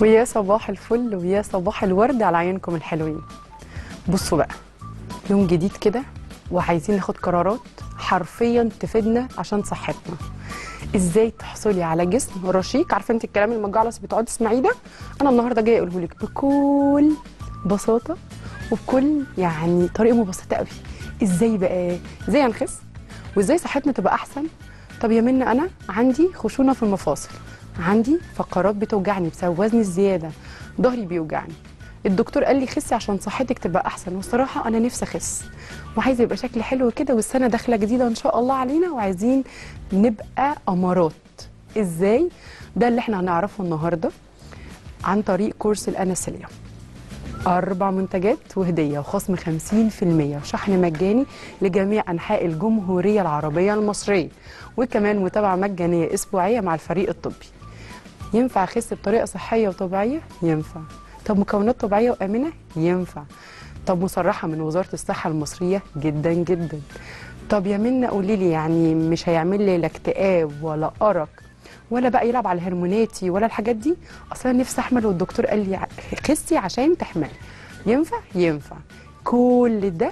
ويا صباح الفل ويا صباح الورد على عيونكم الحلوين بصوا بقى يوم جديد كده وعايزين ناخد قرارات حرفيا تفيدنا عشان صحتنا ازاي تحصلي على جسم رشيق عارفه انت الكلام المجعلص بتقعدي تسمعيه ده انا النهارده جايه اقوله لك بكل بساطه وبكل يعني طريقه مبسطه قوي ازاي بقى ازاي هنخس وازاي صحتنا تبقى احسن طب يا منى انا عندي خشونه في المفاصل عندي فقرات بتوجعني بسبب وزني الزياده ظهري بيوجعني الدكتور قال لي خسي عشان صحتك تبقى احسن والصراحه انا نفسي اخس وعايزه يبقى شكلي حلو كده والسنه داخله جديده ان شاء الله علينا وعايزين نبقى امارات ازاي ده اللي احنا هنعرفه النهارده عن طريق كورس الانسليوم أربع منتجات وهدية وخصم 50% وشحن مجاني لجميع أنحاء الجمهورية العربية المصرية وكمان متابعة مجانية أسبوعية مع الفريق الطبي ينفع أخس بطريقة صحية وطبيعية؟ ينفع طب مكونات طبيعية وآمنة؟ ينفع طب مصرحة من وزارة الصحة المصرية؟ جدا جدا طب يا منى قولي لي يعني مش هيعمل لي لا اكتئاب ولا أرق ولا بقى يلعب على هرموناتي ولا الحاجات دي اصلا نفسي احمل والدكتور قال لي خسي عشان تحملي ينفع ينفع كل ده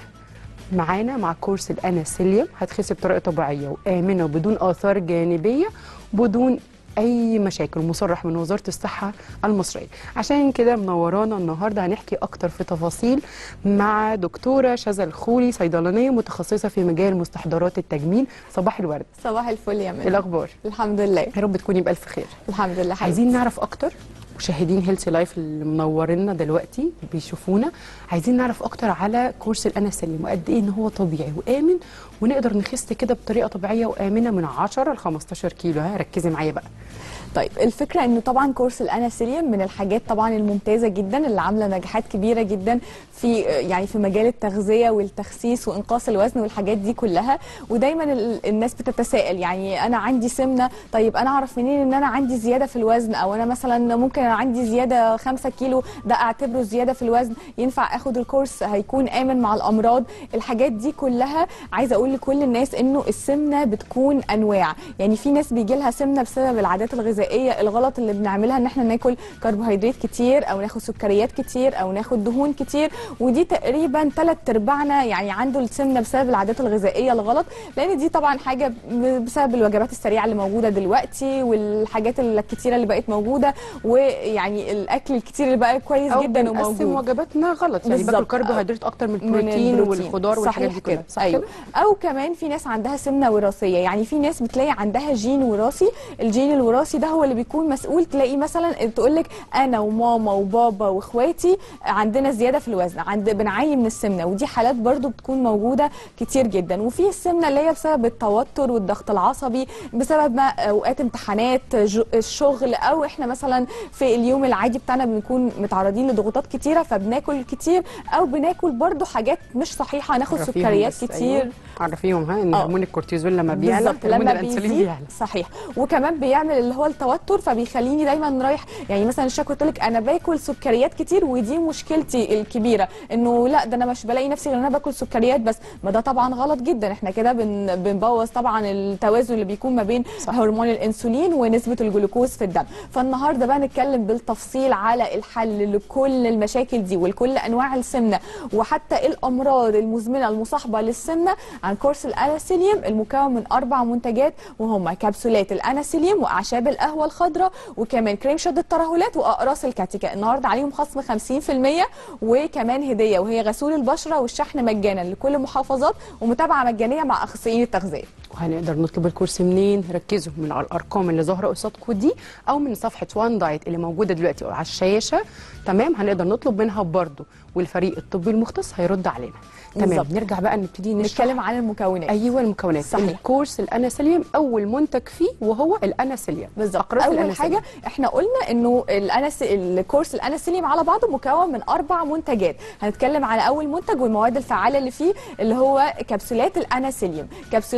معانا مع كورس الاناسيليوم هتخسي بطريقه طبيعيه وامنه وبدون اثار جانبيه بدون اي مشاكل مصرح من وزاره الصحه المصريه عشان كده منورانا النهارده هنحكي اكتر في تفاصيل مع دكتوره شذى الخولي صيدلانيه متخصصه في مجال مستحضرات التجميل صباح الورد صباح الفل يا ايه منى الاخبار الحمد لله يا رب تكوني بالف خير الحمد لله حبيبتي. عايزين نعرف اكتر مشاهدين هيلثي لايف اللي منورينا دلوقتي بيشوفونا عايزين نعرف اكتر على كورس الانا سليم وقد ايه ان هو طبيعي وامن ونقدر نخس كده بطريقه طبيعيه وامنه من 10 ل 15 كيلو ها ركزي معايا بقى طيب الفكره انه طبعا كورس الاناسيليوم من الحاجات طبعا الممتازه جدا اللي عامله نجاحات كبيره جدا في يعني في مجال التغذيه والتخسيس وانقاص الوزن والحاجات دي كلها ودايما ال- الناس بتتساءل يعني انا عندي سمنه طيب انا اعرف منين ان انا عندي زياده في الوزن او انا مثلا ممكن أنا عندي زياده 5 كيلو ده اعتبره زياده في الوزن ينفع اخد الكورس هيكون امن مع الامراض الحاجات دي كلها عايزه اقول لكل الناس انه السمنه بتكون انواع يعني في ناس بيجي لها سمنه بسبب العادات الغذائيه الغلط اللي بنعملها ان احنا ناكل كربوهيدرات كتير او ناخد سكريات كتير او ناخد دهون كتير ودي تقريبا ثلاث ارباعنا يعني عنده السمنه بسبب العادات الغذائيه الغلط لان دي طبعا حاجه ب- بسبب الوجبات السريعه اللي موجوده دلوقتي والحاجات الكتيره اللي بقت موجوده ويعني الاكل الكتير اللي بقى كويس أو جدا بنقسم وموجود وجباتنا غلط يعني باكل بالظبط. كربوهيدرات اكتر من من البروتين البروتين. والخضار والحاجات صحيح دي كلها كده. صح ايوه كده؟ او كمان في ناس عندها سمنه وراثيه يعني في ناس بتلاقي عندها جين وراثي الجين الوراثي ده هو اللي بيكون مسؤول تلاقي مثلا تقول لك انا وماما وبابا واخواتي عندنا زياده في الوزن عند بنعاني من السمنه ودي حالات برضو بتكون موجوده كتير جدا وفي السمنه اللي هي بسبب التوتر والضغط العصبي بسبب ما اوقات امتحانات جو- الشغل او احنا مثلا في اليوم العادي بتاعنا بنكون متعرضين لضغوطات كتيره فبناكل كتير او بناكل برضو حاجات مش صحيحه ناخد عرفيهم سكريات بس، كتير أيوة. عرفيهم ها ان آه. هرمون الكورتيزول لما بيعلى بالظبط هرمون لما الانسولين بيزيد بيعلى صحيح وكمان بيعمل اللي هو التوتر فبيخليني دايما رايح يعني مثلا الشكوى تقول لك انا باكل سكريات كتير ودي مشكلتي الكبيره انه لا ده انا مش بلاقي نفسي غير إن انا باكل سكريات بس ما ده طبعا غلط جدا احنا كده بن بنبوظ طبعا التوازن اللي بيكون ما بين صح. هرمون الانسولين ونسبه الجلوكوز في الدم فالنهارده بقى نتكلم بالتفصيل على الحل لكل المشاكل دي ولكل انواع السمنه وحتى الامراض المزمنه المصاحبه للسمنه عن كورس الاناسيليوم المكون من اربع منتجات وهما كبسولات الاناسيليوم واعشاب القهوه الخضراء وكمان كريم شد الترهلات واقراص الكاتيكا النهارده عليهم خصم 50% وكمان هديه وهي غسول البشره والشحن مجانا لكل المحافظات ومتابعه مجانيه مع اخصائيين التغذيه وهنقدر نطلب الكورس منين ركزوا من على الارقام اللي ظاهره قصادكم دي او من صفحه وان دايت اللي موجوده دلوقتي على الشاشه تمام هنقدر نطلب منها برضه والفريق الطبي المختص هيرد علينا تمام بالظبط. نرجع بقى نبتدي نشرح نتكلم عن المكونات ايوه المكونات صحيح. الكورس الاناسيليوم اول منتج فيه وهو الاناسيليوم بالظبط أقراص اول الأناسيليوم. حاجه احنا قلنا انه الانس الكورس الاناسيليوم على بعضه مكون من اربع منتجات هنتكلم على اول منتج والمواد الفعاله اللي فيه اللي هو كبسولات الاناسيليوم كبسولات الاناسيليوم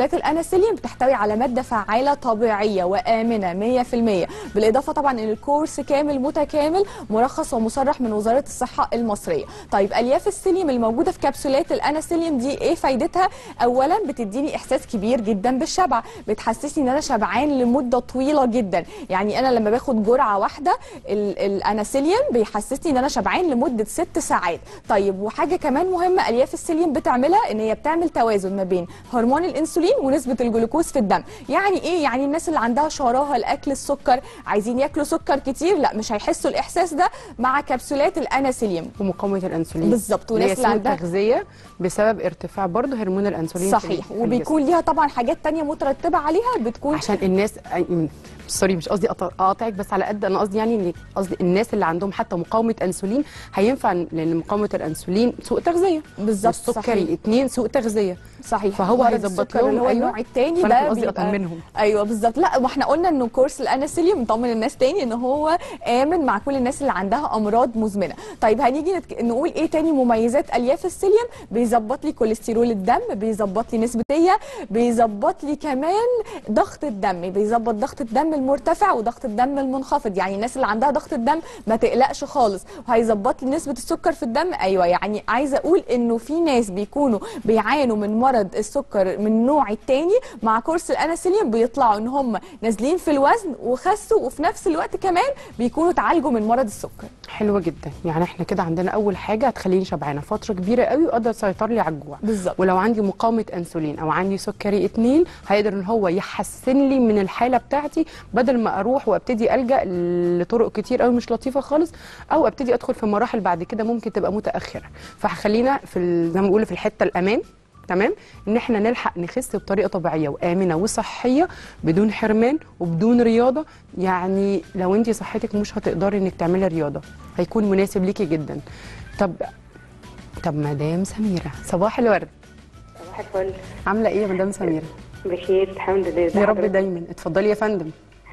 الاناسيليوم بتحتوي على ماده فعاله طبيعيه وامنه 100% بالاضافه طبعا ان الكورس كامل متكامل مرخص ومصرح من وزاره الصحه المصريه طيب الياف السيليوم الموجوده في كبسولات الاناسيليوم دي ايه فايدتها اولا بتديني احساس كبير جدا بالشبع بتحسسني ان انا شبعان لمده طويله جدا يعني انا لما باخد جرعه واحده ال- الاناسيليوم بيحسسني ان انا شبعان لمده ست ساعات طيب وحاجه كمان مهمه الياف السيليوم بتعملها ان هي بتعمل توازن ما بين هرمون الانسولين ونسبه الجلوكوز في الدم يعني ايه يعني الناس اللي عندها شراهه لاكل السكر عايزين ياكلوا سكر كتير لا مش هيحسوا الاحساس ده مع كبسولات الاناسيليوم ومقاومه الانسولين بالظبط، اللي هي والناس اللي سوء عندها- تغذيه بسبب ارتفاع برضه هرمون الانسولين في ال- صحيح في الجسم. وبيكون ليها طبعا حاجات تانية مترتبه عليها بتكون عشان الناس أي- سوري مش قصدي أقطع- اقاطعك بس على قد انا قصدي يعني ان قصدي الناس اللي عندهم حتى مقاومه انسولين هينفع لان مقاومه الانسولين سوء تغذيه بالظبط والسكري صحيح. اتنين سوء تغذيه صحيح فهو مرض هيظبط السكر لهم اللي هو أيوة. النوع الثاني فأنا ده كان قصدي بيبقى- أطمنهم. ايوه بالظبط لا ما احنا قلنا انه كورس الاناسيليوم مطمن الناس تاني ان هو امن مع كل الناس اللي عندها امراض مزمنه طيب هنيجي نتك... نقول ايه تاني مميزات الياف السيليوم بيظبط لي كوليسترول الدم بيظبط لي نسبه الدهيه بيظبط لي كمان ضغط الدم بيظبط ضغط الدم المرتفع وضغط الدم المنخفض يعني الناس اللي عندها ضغط الدم ما تقلقش خالص وهيظبط لي نسبه السكر في الدم ايوه يعني عايزه اقول انه في ناس بيكونوا بيعانوا من مرض السكر من النوع الثاني مع كورس الاناسيليوم بيطلعوا ان هم نازلين في الوزن وخسوا وفي نفس الوقت كمان بيكونوا تعالجوا من مرض السكر حلوه جدا يعني احنا كده عندنا اول حاجه هتخليني شبعانه فتره كبيره قوي واقدر اسيطر لي على الجوع بالظبط. ولو عندي مقاومه انسولين او عندي سكري اتنين هيقدر ان هو يحسن لي من الحاله بتاعتي بدل ما اروح وابتدي الجا لطرق كتير قوي مش لطيفه خالص او ابتدي ادخل في مراحل بعد كده ممكن تبقى متاخره فخلينا في ال- زي ما بنقول في الحته الامان تمام ان احنا نلحق نخس بطريقه طبيعيه وامنه وصحيه بدون حرمان وبدون رياضه يعني لو انت صحتك مش هتقدري انك تعملي رياضه هيكون مناسب ليكي جدا طب طب مدام سميره صباح الورد صباح الفل عامله ايه يا مدام سميره بخير الحمد لله يا رب دايما اتفضلي يا فندم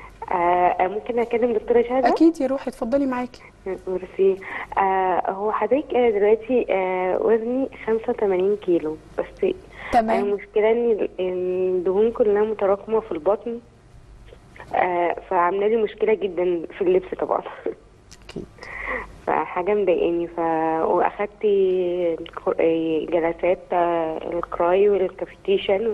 آه ممكن اكلم دكتوره شهده اكيد يا روحي اتفضلي معاكي ميرسي آه هو حضرتك انا دلوقتي آه وزني 85 كيلو بس تمام المشكله ان ال- الدهون كلها متراكمه في البطن آه فعامله لي مشكله جدا في اللبس طبعا اكيد فحاجه مضايقاني ف واخدت الك- جلسات آه، الكراي والكافيتيشن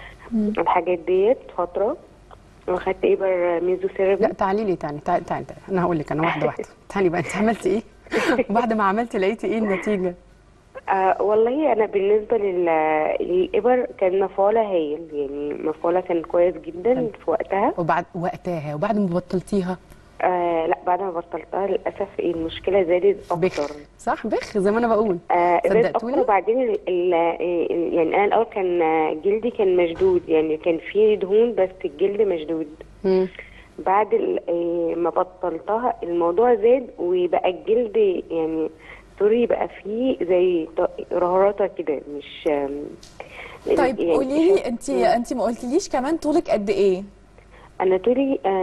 الحاجات ديت فتره واخدت ابر ميزوثيرابي لا تعالي لي تاني تعالي تعالي, تعالي. انا هقول لك انا واحده واحده تعالي بقى انت عملتي ايه وبعد ما عملتي لقيتي ايه النتيجه آه والله انا بالنسبه لل... للابر كان مفعولة هايل يعني مفعولة كان كويس جدا حلو. في وقتها وبعد وقتها وبعد ما بطلتيها آه لا بعد ما بطلتها للاسف إيه المشكله زادت بخ اكتر صح بخ زي ما انا بقول آه زادت اكتر صدقتوني وبعدين ال... ال... ال- يعني انا الاول كان جلدي كان مشدود يعني كان فيه دهون بس الجلد مشدود مم. بعد ال- آه، ما بطلتها الموضوع زاد وبقى الجلد يعني سوري بقى فيه زي ط- رهرطه كده مش آم، طيب يعني قولي لي مش- انت انت ما قلتليش كمان طولك قد ايه انا طولي آه،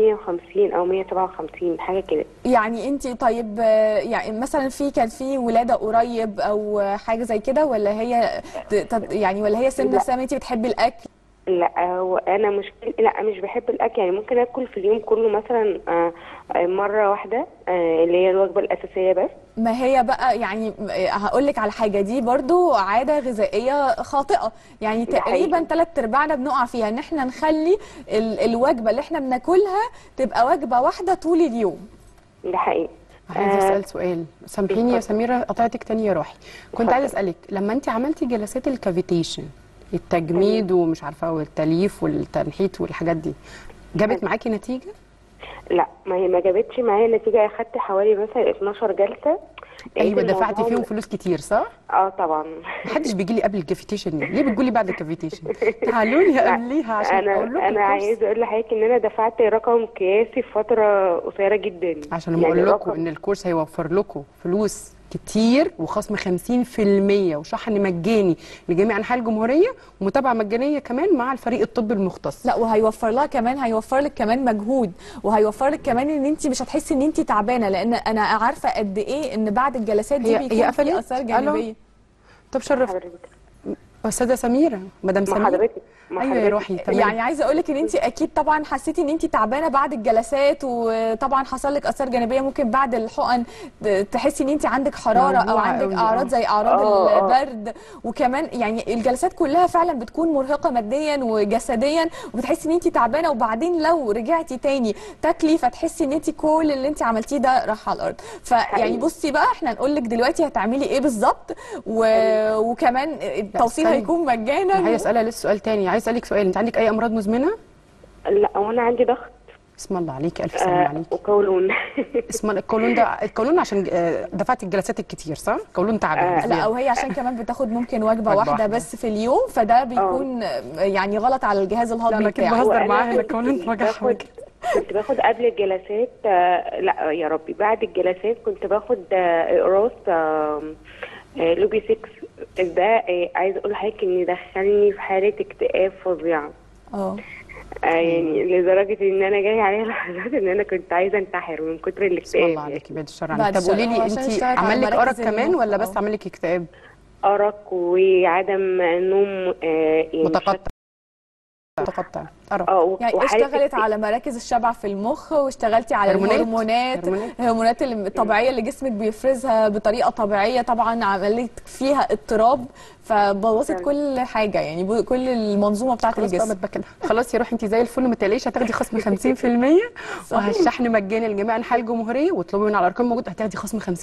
158 او 157 حاجه كده يعني انت طيب آه، يعني مثلا في كان في ولاده قريب او آه، حاجه زي كده ولا هي ت- ت- يعني ولا هي سن لا. سنه انت بتحبي الاكل لا هو انا مشكلة لا مش بحب الاكل يعني ممكن اكل في اليوم كله مثلا آه، آه، مره واحده آه، اللي هي الوجبه الاساسيه بس ما هي بقى يعني هقول لك على حاجه دي برضو عاده غذائيه خاطئه يعني ده تقريبا حقيقي. ثلاث ارباعنا بنقع فيها ان احنا نخلي ال- الوجبه اللي احنا بناكلها تبقى وجبه واحده طول اليوم ده حقيقي عايزه آه، اسال سؤال سامحيني يا اتفضل. سميره قطعتك تاني يا روحي كنت اتفضل. عايزه اسالك لما انت عملتي جلسات الكافيتيشن التجميد ومش عارفه والتلييف والتنحيت والحاجات دي جابت معاكي نتيجه لا ما هي ما جابتش معايا نتيجه اخدت حوالي مثلا 12 جلسه لقيت ايوه دفعتي الموضوع فيهم م- فلوس كتير صح اه طبعا محدش بيجي لي قبل الكافيتيشن ليه ليه بتقولي بعد الكافيتيشن تعالوا لي لا، قبليها عشان انا اقول لكم انا الكورس. عايزه اقول لحضرتك ان انا دفعت رقم قياسي في فتره قصيره جدا عشان لما اقول لكم رقم- ان الكورس هيوفر لكم فلوس كتير وخصم 50% وشحن مجاني لجميع انحاء الجمهوريه ومتابعه مجانيه كمان مع الفريق الطبي المختص لا وهيوفر لها كمان هيوفر لك كمان مجهود وهيوفر لك كمان ان انت مش هتحسي ان انت تعبانه لان انا عارفه قد ايه ان بعد الجلسات دي هي- هي بيكون في قفلت؟ اثار ألو؟ جانبيه طب شرفت حضرتك استاذه سميره مدام مع سميره حضرتك ما ايوه يا حضرتك- روحي تمام يعني عايزه اقول لك ان انت اكيد طبعا حسيتي ان انت تعبانه بعد الجلسات وطبعا حصل لك اثار جانبيه ممكن بعد الحقن تحسي ان انت عندك حراره او موجوعة عندك قوي، اعراض آه. زي اعراض آه، آه. البرد وكمان يعني الجلسات كلها فعلا بتكون مرهقه ماديا وجسديا وبتحسي ان انت تعبانه وبعدين لو رجعتي تاني تاكلي فتحسي ان انت كل اللي انت عملتيه ده راح على الارض فيعني حقيقي. بصي بقى احنا نقول لك دلوقتي هتعملي ايه بالظبط و... وكمان التوصيل استني. هيكون مجانا عايز اسالها لسه سؤال تاني عايز اسالك سؤال انت عندك اي امراض مزمنه لا وانا عندي ضغط اسم الله عليكي الف سلامه آه عليكي وقولون اسم الله القولون ده القولون عشان آه، دفعتي الجلسات الكتير صح قولون تعبان آه، لا بزيادة. او هي عشان كمان بتاخد ممكن وجبه وجبة واحده واحدة. بس في اليوم فده بيكون يعني غلط على الجهاز لا الهضمي انا كده بتاعك بهزر وأنا معاها ان كنت- القولون كنت وجعها باخد كنت باخد قبل الجلسات آه، لا يا ربي بعد الجلسات كنت باخد آه، اقراص آه، آه، لوبي 6 ده آه، عايزه اقول لحضرتك ان دخلني في حاله اكتئاب فظيعه اه آه، يعني لدرجه ان انا جاي عليها لحظات ان انا كنت عايزه انتحر من كتر بسم الاكتئاب الله يعني. عليكي بعد الشر بعد عنك طب الشر. قولي هو لي عشان انت اشتغلت على عمل لك مراكز ارق كمان المخ، ولا بس اه. عمل لك اكتئاب ارق وعدم نوم آه، يعني متقطع متقطع ارق اه و- يعني وحالة اشتغلت على مراكز الشبع في المخ واشتغلتي على هرمونات. الهرمونات هرمونات. الهرمونات الطبيعيه اللي جسمك بيفرزها بطريقه طبيعيه طبعا عملت فيها اضطراب فبوظت فعلا. كل حاجه يعني ب- كل المنظومه بتاعه خلاص بقى ما الجسم تبكلها خلاص يا روحي انت زي الفل ما تقلقيش هتاخدي خصم 50% وهالشحن مجاني لجميع انحاء الجمهوريه واطلبي من على الارقام موجود هتاخدي خصم 50%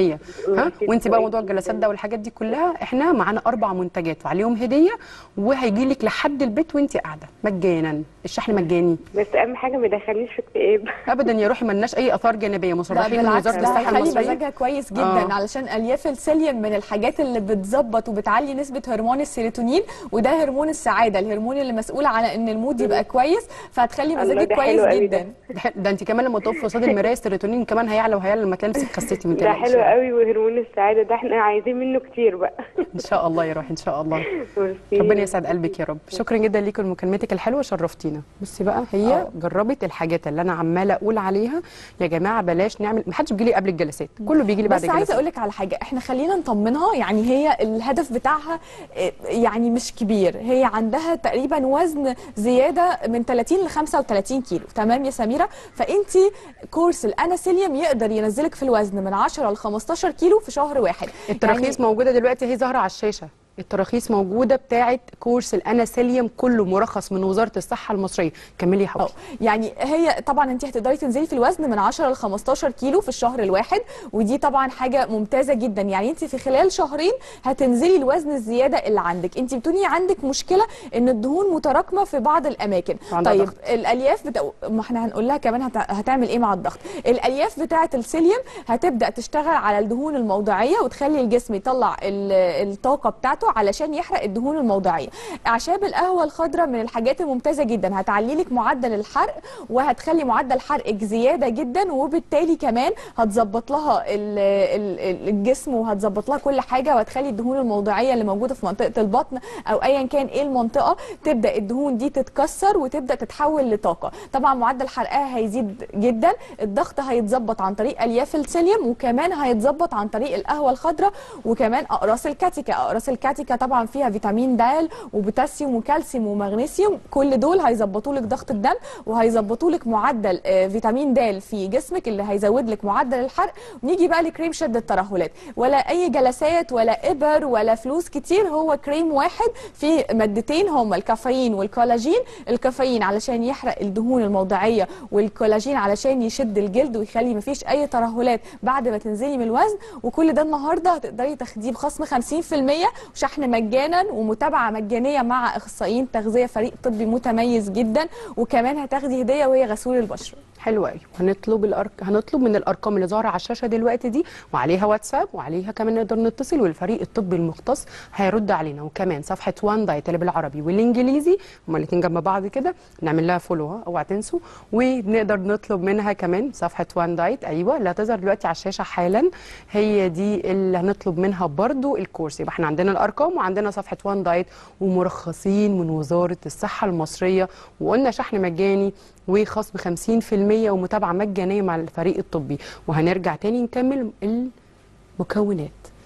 ها وانت بقى موضوع الجلسات ده والحاجات دي كلها احنا معانا اربع منتجات وعليهم هديه وهيجي لك لحد البيت وانت قاعده مجانا الشحن مجاني بس اهم حاجه ما يدخلنيش في اكتئاب ابدا يا روحي ملناش اي اثار جانبيه لا مصرحين من بالعكس وزاره ده الصحه هيخلي المصريه مزاجها كويس جدا آه. علشان الياف السيليوم من الحاجات اللي بتظبط وبتعلي نسبه هرمون السيروتونين وده هرمون السعاده الهرمون اللي مسؤول على ان المود يبقى كويس فهتخلي الله، مزاجك ده كويس حلو قوي ده. جدا ده حل- ده انت كمان لما تقفي قصاد المرايه السيروتونين كمان هيعلى وهيعلى لما تلاقي نفسك خسيتي من ده تلاقي حلو قوي وهرمون السعاده ده احنا عايزين منه كتير بقى ان شاء الله يا روحي ان شاء الله ميرسي. ربنا يسعد قلبك يا رب شكرا جدا ليكم لمكالمتك الحلوه شرفتينا بصي بقى هي آه. جربت الحاجات اللي انا عماله اقول عليها يا جماعه بلاش نعمل ما حدش بيجي لي قبل الجلسات كله بيجي لي بعد بس عايزه الجلسات اقول لك على حاجه احنا خلينا نطمنها يعني هي الهدف بتاعها آه، يعني مش كبير هي عندها تقريبا وزن زياده من 30 ل 35 كيلو تمام يا سميره فانت كورس الاناسيليوم يقدر ينزلك في الوزن من 10 ل 15 كيلو في شهر واحد التراخيص موجوده دلوقتي هي ظاهره على الشاشه التراخيص موجوده بتاعه كورس الاناسيليوم كله مرخص من وزاره الصحه المصريه كملي يا اه حبيبتي يعني هي طبعا انت هتقدري تنزلي في الوزن من 10 ل 15 كيلو في الشهر الواحد ودي طبعا حاجه ممتازه جدا يعني انت في خلال شهرين هتنزلي الوزن الزياده اللي عندك انت بتقولي عندك مشكله ان الدهون متراكمه في بعض الاماكن وعندها طيب ضغط. الالياف بتا... ما احنا هنقول لها كمان هت... هتعمل ايه مع الضغط الالياف بتاعه السيليوم هتبدا تشتغل على الدهون الموضعيه وتخلي الجسم يطلع ال... الطاقه بتاعته علشان يحرق الدهون الموضعيه اعشاب القهوه الخضراء من الحاجات الممتازه جدا هتعلي لك معدل الحرق وهتخلي معدل حرقك زياده جدا وبالتالي كمان هتظبط لها ال... ال... الجسم وهتظبط لها كل حاجه وهتخلي الدهون الموضعيه اللي موجوده في منطقه البطن او ايا كان ايه المنطقه تبدا الدهون دي تتكسر وتبدا تتحول لطاقه طبعا معدل حرقها هيزيد جدا الضغط هيتظبط عن طريق الياف السيليوم وكمان هيتظبط عن طريق القهوه الخضراء وكمان اقراص الكاتيكا اقراص الكاتيكا طبعا فيها فيتامين د وبوتاسيوم وكالسيوم ومغنيسيوم كل دول هيظبطوا لك ضغط الدم وهيظبطوا لك معدل آه، فيتامين د في جسمك اللي هيزود لك معدل الحرق ونيجي بقى لكريم شد الترهلات ولا اي جلسات ولا ابر ولا فلوس كتير هو كريم واحد فيه مادتين هما الكافيين والكولاجين الكافيين علشان يحرق الدهون الموضعيه والكولاجين علشان يشد الجلد ويخلي مفيش اي ترهلات بعد ما تنزلي من الوزن وكل ده النهارده هتقدري تاخديه بخصم 50% وشحن مجانا ومتابعه مجانيه مع اخصائيين تغذيه فريق طبي متميز جدا وكمان هتاخدي هديه وهي غسول البشره حلو قوي هنطلب الأرك... هنطلب من الارقام اللي ظاهره على الشاشه دلوقتي دي وعليها واتساب وعليها كمان نقدر نتصل والفريق الطبي المختص هيرد علينا وكمان صفحه وان دايت اللي بالعربي والانجليزي هما الاثنين جنب بعض كده نعمل لها فولو ها، اوعى تنسوا ونقدر نطلب منها كمان صفحه وان دايت ايوه اللي هتظهر دلوقتي على الشاشه حالا هي دي اللي هنطلب منها برضو الكورس يبقى احنا عندنا الارقام وعندنا صفحه وان دايت ومرخصين من وزاره الصحه المصريه وقلنا شحن مجاني وخصم 50% ومتابعه مجانيه مع الفريق الطبي وهنرجع تاني نكمل المكونات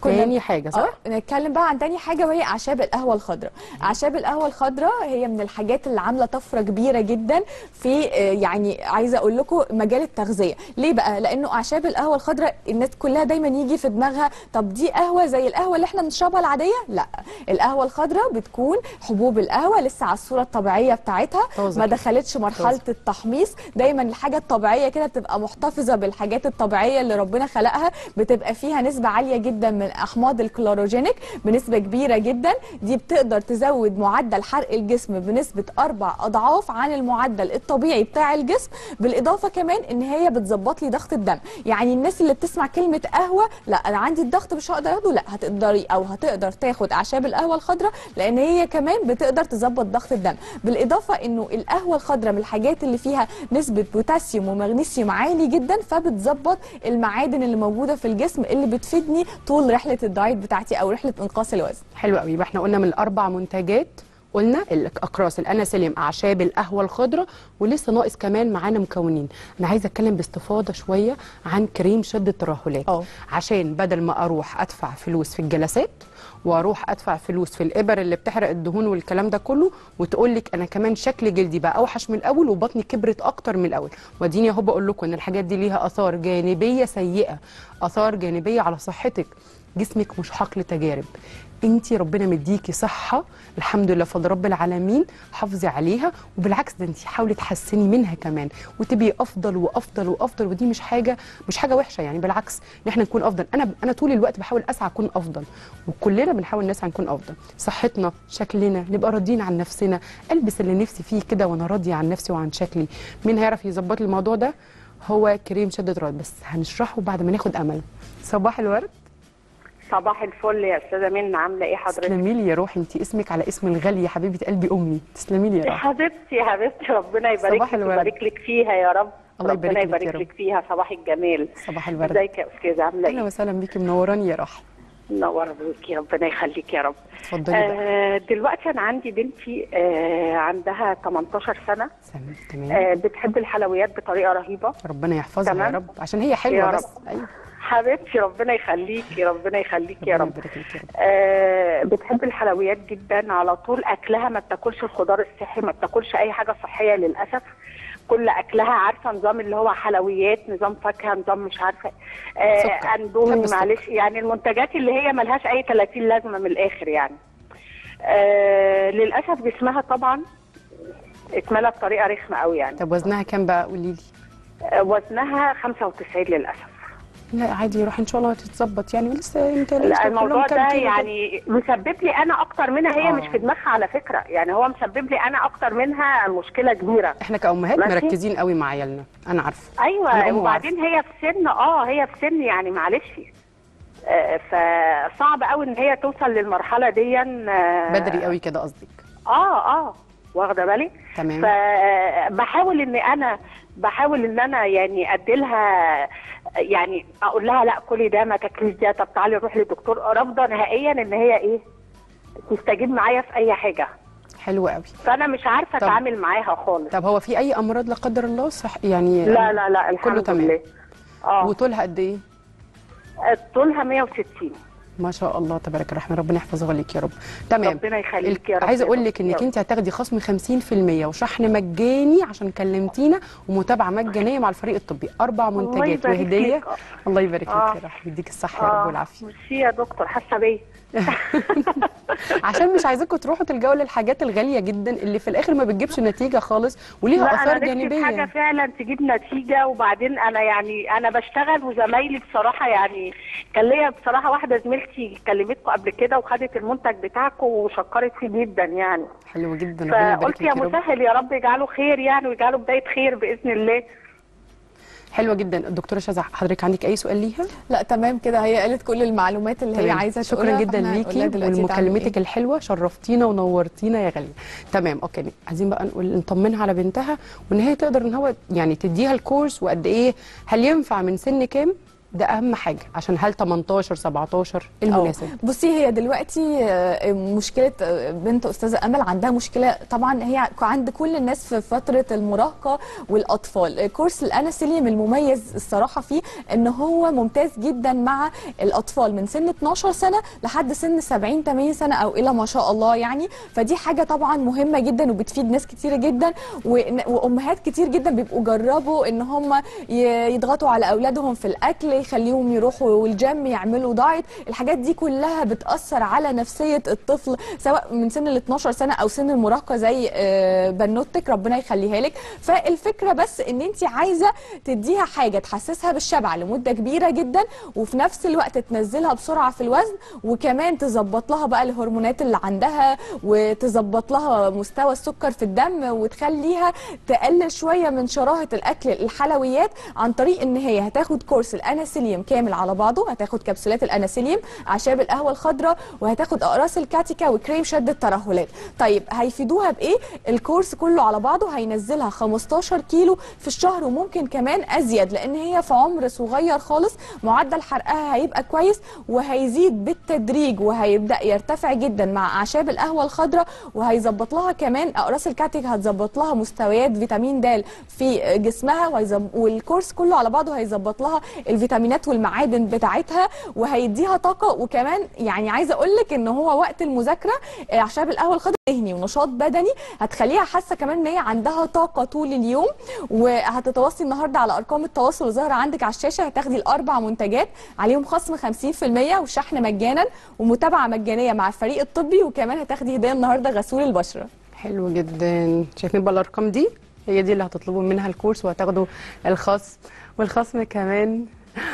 كنا- تاني حاجه صح اه نتكلم بقى عن تاني حاجه وهي اعشاب القهوه الخضراء اعشاب القهوه الخضراء هي من الحاجات اللي عامله طفره كبيره جدا في آه، يعني عايزه اقول لكم مجال التغذيه ليه بقى لانه اعشاب القهوه الخضراء الناس كلها دايما يجي في دماغها طب دي قهوه زي القهوه اللي احنا بنشربها العاديه لا القهوه الخضراء بتكون حبوب القهوه لسه على الصوره الطبيعيه بتاعتها طازة ما كده. دخلتش مرحله طازة. التحميص دايما الحاجه الطبيعيه كده بتبقى محتفظه بالحاجات الطبيعيه اللي ربنا خلقها بتبقى فيها نسبه عاليه جدا من احماض الكلوروجينيك بنسبه كبيره جدا دي بتقدر تزود معدل حرق الجسم بنسبه اربع اضعاف عن المعدل الطبيعي بتاع الجسم بالاضافه كمان ان هي بتظبط لي ضغط الدم يعني الناس اللي بتسمع كلمه قهوه لا انا عندي الضغط مش هقدر اخده لا هتقدري او هتقدر تاخد اعشاب القهوه الخضراء لان هي كمان بتقدر تظبط ضغط الدم بالاضافه انه القهوه الخضراء من الحاجات اللي فيها نسبه بوتاسيوم ومغنيسيوم عالي جدا فبتظبط المعادن اللي موجوده في الجسم اللي بتفيدني طول رحله الدايت بتاعتي او رحله انقاص الوزن حلو قوي يبقى احنا قلنا من الاربع منتجات قلنا الاقراص الاناسيليوم اعشاب القهوه الخضراء ولسه ناقص كمان معانا مكونين انا عايزه اتكلم باستفاضه شويه عن كريم شد الترهلات اه. عشان بدل ما اروح ادفع فلوس في الجلسات واروح ادفع فلوس في الابر اللي بتحرق الدهون والكلام ده كله وتقول لك انا كمان شكل جلدي بقى اوحش من الاول وبطني كبرت اكتر من الاول واديني اهو بقول لكم ان الحاجات دي ليها اثار جانبيه سيئه اثار جانبيه على صحتك جسمك مش حقل تجارب انت ربنا مديكي صحه الحمد لله فضل رب العالمين حافظي عليها وبالعكس ده انت حاولي تحسني منها كمان وتبقي افضل وافضل وافضل ودي مش حاجه مش حاجه وحشه يعني بالعكس ان احنا نكون افضل انا انا طول الوقت بحاول اسعى اكون افضل وكلنا بنحاول نسعى نكون افضل صحتنا شكلنا نبقى راضيين عن نفسنا البس اللي نفسي فيه كده وانا راضيه عن نفسي وعن شكلي مين هيعرف يظبط لي الموضوع ده هو كريم شدة راد بس هنشرحه بعد ما ناخد امل صباح الورد صباح الفل يا استاذه منى عامله ايه حضرتك تسلمي لي يا روحي انت اسمك على اسم الغالي يا حبيبه قلبي امي تسلمي لي يا يا روحي حبيبتي يا حبيبتي ربنا يبارك صباح لك الورد. ويبارك لك فيها يا رب الله ربنا يبارك لك يا يبارك رب. لك فيها صباح الجمال صباح الورد ازيك يا استاذه عامله اهلا ايه وسهلا بيكي منوراني يا روحي منوره بيكي ربنا يخليك يا رب اتفضلي بقى آه دلوقتي انا عندي بنتي آه عندها 18 سنه سلام تمام آه بتحب الحلويات بطريقه رهيبه ربنا يحفظها يا تمام. رب عشان هي حلوه يا بس رب. ايوه حبيبتي ربنا يخليكي ربنا يخليكي يا ربنا رب يبارك لك يا رب آه، بتحب الحلويات جدا على طول اكلها ما بتاكلش الخضار الصحي ما بتاكلش اي حاجه صحيه للاسف كل اكلها عارفه نظام اللي هو حلويات نظام فاكهه نظام مش عارفه آه سكر. بحب اندومي السكر. معلش يعني المنتجات اللي هي ملهاش اي 30 لازمه من الاخر يعني آه للاسف جسمها طبعا اتملى بطريقه رخمه قوي يعني طب وزنها كام بقى قولي لي آه وزنها 95 للاسف لا عادي روح ان شاء الله هتتظبط يعني لسه انت لسه لا كلهم الموضوع كام ده كيلو كده. يعني مسبب لي انا اكتر منها هي آه. مش في دماغها على فكره يعني هو مسبب لي انا اكتر منها مشكله كبيره احنا كامهات ماشي. مركزين قوي مع عيالنا انا عارفه أنا ايوه أم وبعدين هي في سن اه هي في سن يعني معلش آه، فصعب قوي ان هي توصل للمرحله دي آه، بدري قوي كده قصدك اه اه واخده بالي تمام فبحاول ان انا بحاول ان انا يعني اديلها يعني اقول لها لا كلي ده ما تاكليش ده طب تعالي نروح للدكتور رافضه نهائيا ان هي ايه تستجيب معايا في اي حاجه حلو قوي فانا مش عارفه طب- اتعامل معاها خالص طب هو في اي امراض لا قدر الله صح يعني لا لا لا الحمد تمام. لله اه وطولها قد ايه طولها 160 ما شاء الله تبارك الرحمن ربنا يحفظها لك يا رب تمام ربنا يخليك يا رب عايزه يا اقول رب. لك يا انك رب. انت هتاخدي خصم 50% وشحن مجاني عشان كلمتينا ومتابعه مجانيه مع الفريق الطبي اربع الله منتجات يبارك وهديه فيك. الله يبارك لك آه. يا رب يديك الصحه يا رب والعافيه ميرسي يا دكتور حاسه بيا عشان مش عايزاكم تروحوا تلجأوا للحاجات الغاليه جدا اللي في الاخر ما بتجيبش نتيجه خالص وليها لا اثار انا نفسي في حاجه جانبيه فعلا تجيب نتيجه وبعدين انا يعني انا بشتغل وزمايلي بصراحه يعني كان ليا بصراحه واحده زميلتي كلمتكم قبل كده وخدت المنتج بتاعكم وشكرت فيه جدا يعني حلو جدا ربنا يبارك فقلت لك يا يا رب مسهل يا رب يجعله خير يعني ويجعله بدايه خير باذن الله حلوه جدا الدكتوره شذى حضرتك عندك اي سؤال ليها لا تمام كده هي قالت كل المعلومات اللي هي تمام. عايزه شكرا تقولها جدا فإحنا هنقولها ليكي دلوقتي تعمل ولمكالمتك الحلوه شرفتينا ونورتينا يا غاليه تمام اوكي عايزين بقى نقول نطمنها على بنتها وان هي تقدر ان هو يعني تديها الكورس وقد ايه هل ينفع من سن كام ده اهم حاجه عشان هل 18 17 أو. المناسب بصي هي دلوقتي آه، مشكله آه، بنت استاذه امل عندها مشكله طبعا هي عند كل الناس في فتره المراهقه والاطفال آه، كورس الاناسيليوم المميز الصراحه فيه ان هو ممتاز جدا مع الاطفال من سن 12 سنه لحد سن 70 80 سنه او الى ما شاء الله يعني فدي حاجه طبعا مهمه جدا وبتفيد ناس كتيره جدا وإن- وامهات كتير جدا بيبقوا جربوا ان هم ي- يضغطوا على اولادهم في الاكل يخليهم يروحوا الجيم يعملوا دايت الحاجات دي كلها بتاثر على نفسيه الطفل سواء من سن ال 12 سنه او سن المراهقه زي آه، بنوتك ربنا يخليها لك فالفكره بس ان انت عايزه تديها حاجه تحسسها بالشبع لمده كبيره جدا وفي نفس الوقت تنزلها بسرعه في الوزن وكمان تظبط لها بقى الهرمونات اللي عندها وتظبط لها مستوى السكر في الدم وتخليها تقلل شويه من شراهه الاكل الحلويات عن طريق ان هي هتاخد كورس الاناسيليوم كامل على بعضه هتاخد كبسولات الاناسيليوم اعشاب القهوه الخضراء وهتاخد اقراص الكاتيكا وكريم شد الترهلات طيب هيفيدوها بايه الكورس كله على بعضه هينزلها 15 كيلو في الشهر وممكن كمان ازيد لان هي في عمر صغير خالص معدل حرقها هيبقى كويس وهيزيد بالتدريج وهيبدا يرتفع جدا مع اعشاب القهوه الخضراء وهيظبط لها كمان اقراص الكاتيكا هتظبط لها مستويات فيتامين د في جسمها وهيزب... والكورس كله على بعضه هيظبط لها الفيتامينات والمعادن بتاعتها وهيديها طاقه وكمان يعني عايزه اقول لك ان هو وقت المذاكره اعشاب القهوه الخضراء ذهني ونشاط بدني هتخليها حاسه كمان ان هي عندها طاقه طول اليوم وهتتواصلي النهارده على ارقام التواصل اللي ظاهره عندك على الشاشه هتاخدي الاربع منتجات عليهم خصم 50% وشحن مجانا ومتابعه مجانيه مع الفريق الطبي وكمان هتاخدي هديه النهارده غسول البشره حلو جدا شايفين بقى الارقام دي هي دي اللي هتطلبوا منها الكورس وهتاخدوا الخصم والخصم كمان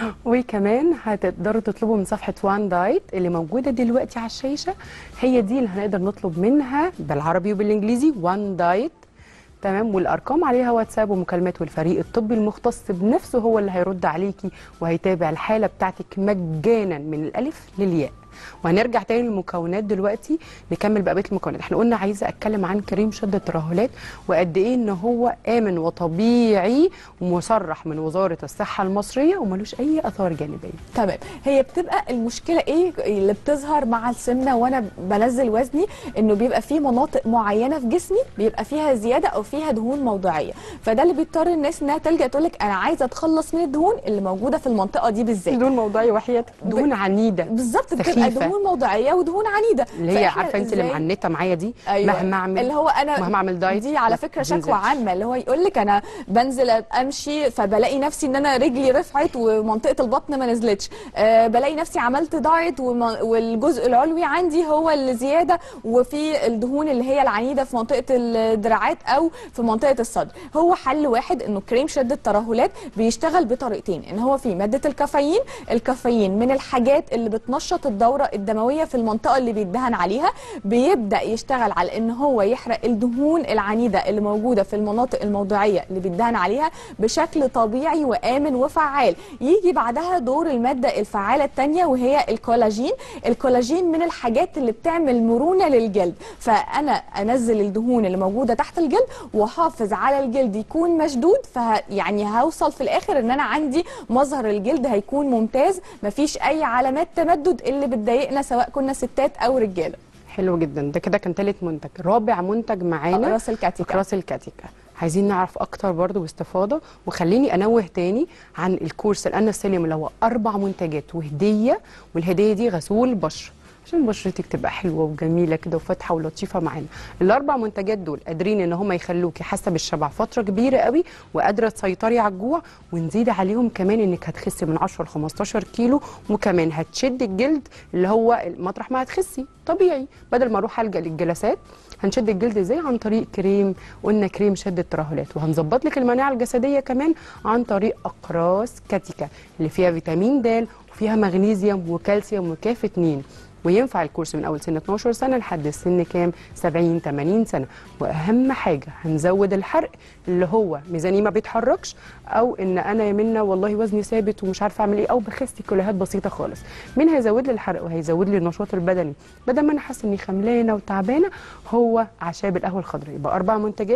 وكمان هتقدروا تطلبوا من صفحه وان دايت اللي موجوده دلوقتي على الشاشه هي دي اللي هنقدر نطلب منها بالعربي وبالانجليزي وان دايت تمام والارقام عليها واتساب ومكالمات والفريق الطبي المختص بنفسه هو اللي هيرد عليكي وهيتابع الحاله بتاعتك مجانا من الالف للياء وهنرجع تاني للمكونات دلوقتي نكمل بقى بقيه المكونات احنا قلنا عايزه اتكلم عن كريم شد الترهلات وقد ايه ان هو امن وطبيعي ومصرح من وزاره الصحه المصريه وملوش اي اثار جانبيه تمام هي بتبقى المشكله ايه اللي بتظهر مع السمنه وانا بنزل وزني انه بيبقى في مناطق معينه في جسمي بيبقى فيها زياده او فيها دهون موضعيه فده اللي بيضطر الناس انها تلجا تقول لك انا عايزه اتخلص من الدهون اللي موجوده في المنطقه دي بالذات دهون موضعيه وحياتك دهون عنيده بالظبط بتبقى سخيفة. دهون موضعيه ودهون عنيده اللي هي فإحنا عارفه انت اللي إزاي- معنته معايا دي أيوة. مهما اعمل اللي هو انا مهما اعمل دايت دي على ما فكره بتنزلش. شكوى عامه اللي هو يقول لك انا بنزل امشي فبلاقي نفسي ان انا رجلي رفعت ومنطقه البطن ما نزلتش أه بلاقي نفسي عملت دايت وم- والجزء العلوي عندي هو اللي زياده وفي الدهون اللي هي العنيده في منطقه الدراعات او في منطقه الصدر هو حل واحد انه كريم شد الترهلات بيشتغل بطريقتين ان هو في ماده الكافيين الكافيين من الحاجات اللي بتنشط الدوره الدمويه في المنطقه اللي بيدهن عليها بيبدا يشتغل على ان هو يحرق الدهون العنيده اللي موجوده في المناطق الموضعيه اللي بيدهن عليها بشكل طبيعي وامن وفعال يجي بعدها دور الماده الفعاله الثانيه وهي الكولاجين الكولاجين من الحاجات اللي بتعمل مرونه للجلد فانا انزل الدهون اللي موجوده تحت الجلد واحافظ على الجلد يكون مشدود فه يعني هوصل في الاخر ان انا عندي مظهر الجلد هيكون ممتاز مفيش اي علامات تمدد اللي بتضايقنا سواء كنا ستات او رجاله حلو جدا ده كده كان تالت منتج رابع منتج معانا اقراص الكاتيكا اقراص الكاتيكا عايزين نعرف اكتر برضو باستفاضه وخليني انوه تاني عن الكورس الانسيليوم اللي هو اربع منتجات وهديه والهديه دي غسول بشره عشان بشرتك تبقى حلوه وجميله كده وفاتحه ولطيفه معانا الاربع منتجات دول قادرين ان هم يخلوكي حاسه بالشبع فتره كبيره قوي وقادره تسيطري على الجوع ونزيد عليهم كمان انك هتخسي من 10 ل 15 كيلو وكمان هتشد الجلد اللي هو مطرح ما هتخسي طبيعي بدل ما اروح الجا للجلسات هنشد الجلد ازاي عن طريق كريم قلنا كريم شد الترهلات وهنظبط لك المناعه الجسديه كمان عن طريق اقراص كاتيكا اللي فيها فيتامين د وفيها مغنيسيوم وكالسيوم وكافتنين وينفع الكورس من اول سن 12 سنه لحد السن كام 70 80 سنه واهم حاجه هنزود الحرق اللي هو ميزاني ما بيتحركش او ان انا يا منى والله وزني ثابت ومش عارفه اعمل ايه او بخس كيلوهات بسيطه خالص مين هيزود لي الحرق وهيزود لي النشاط البدني بدل ما انا حاسه اني خملانه وتعبانه هو اعشاب القهوه الخضراء يبقى اربع منتجات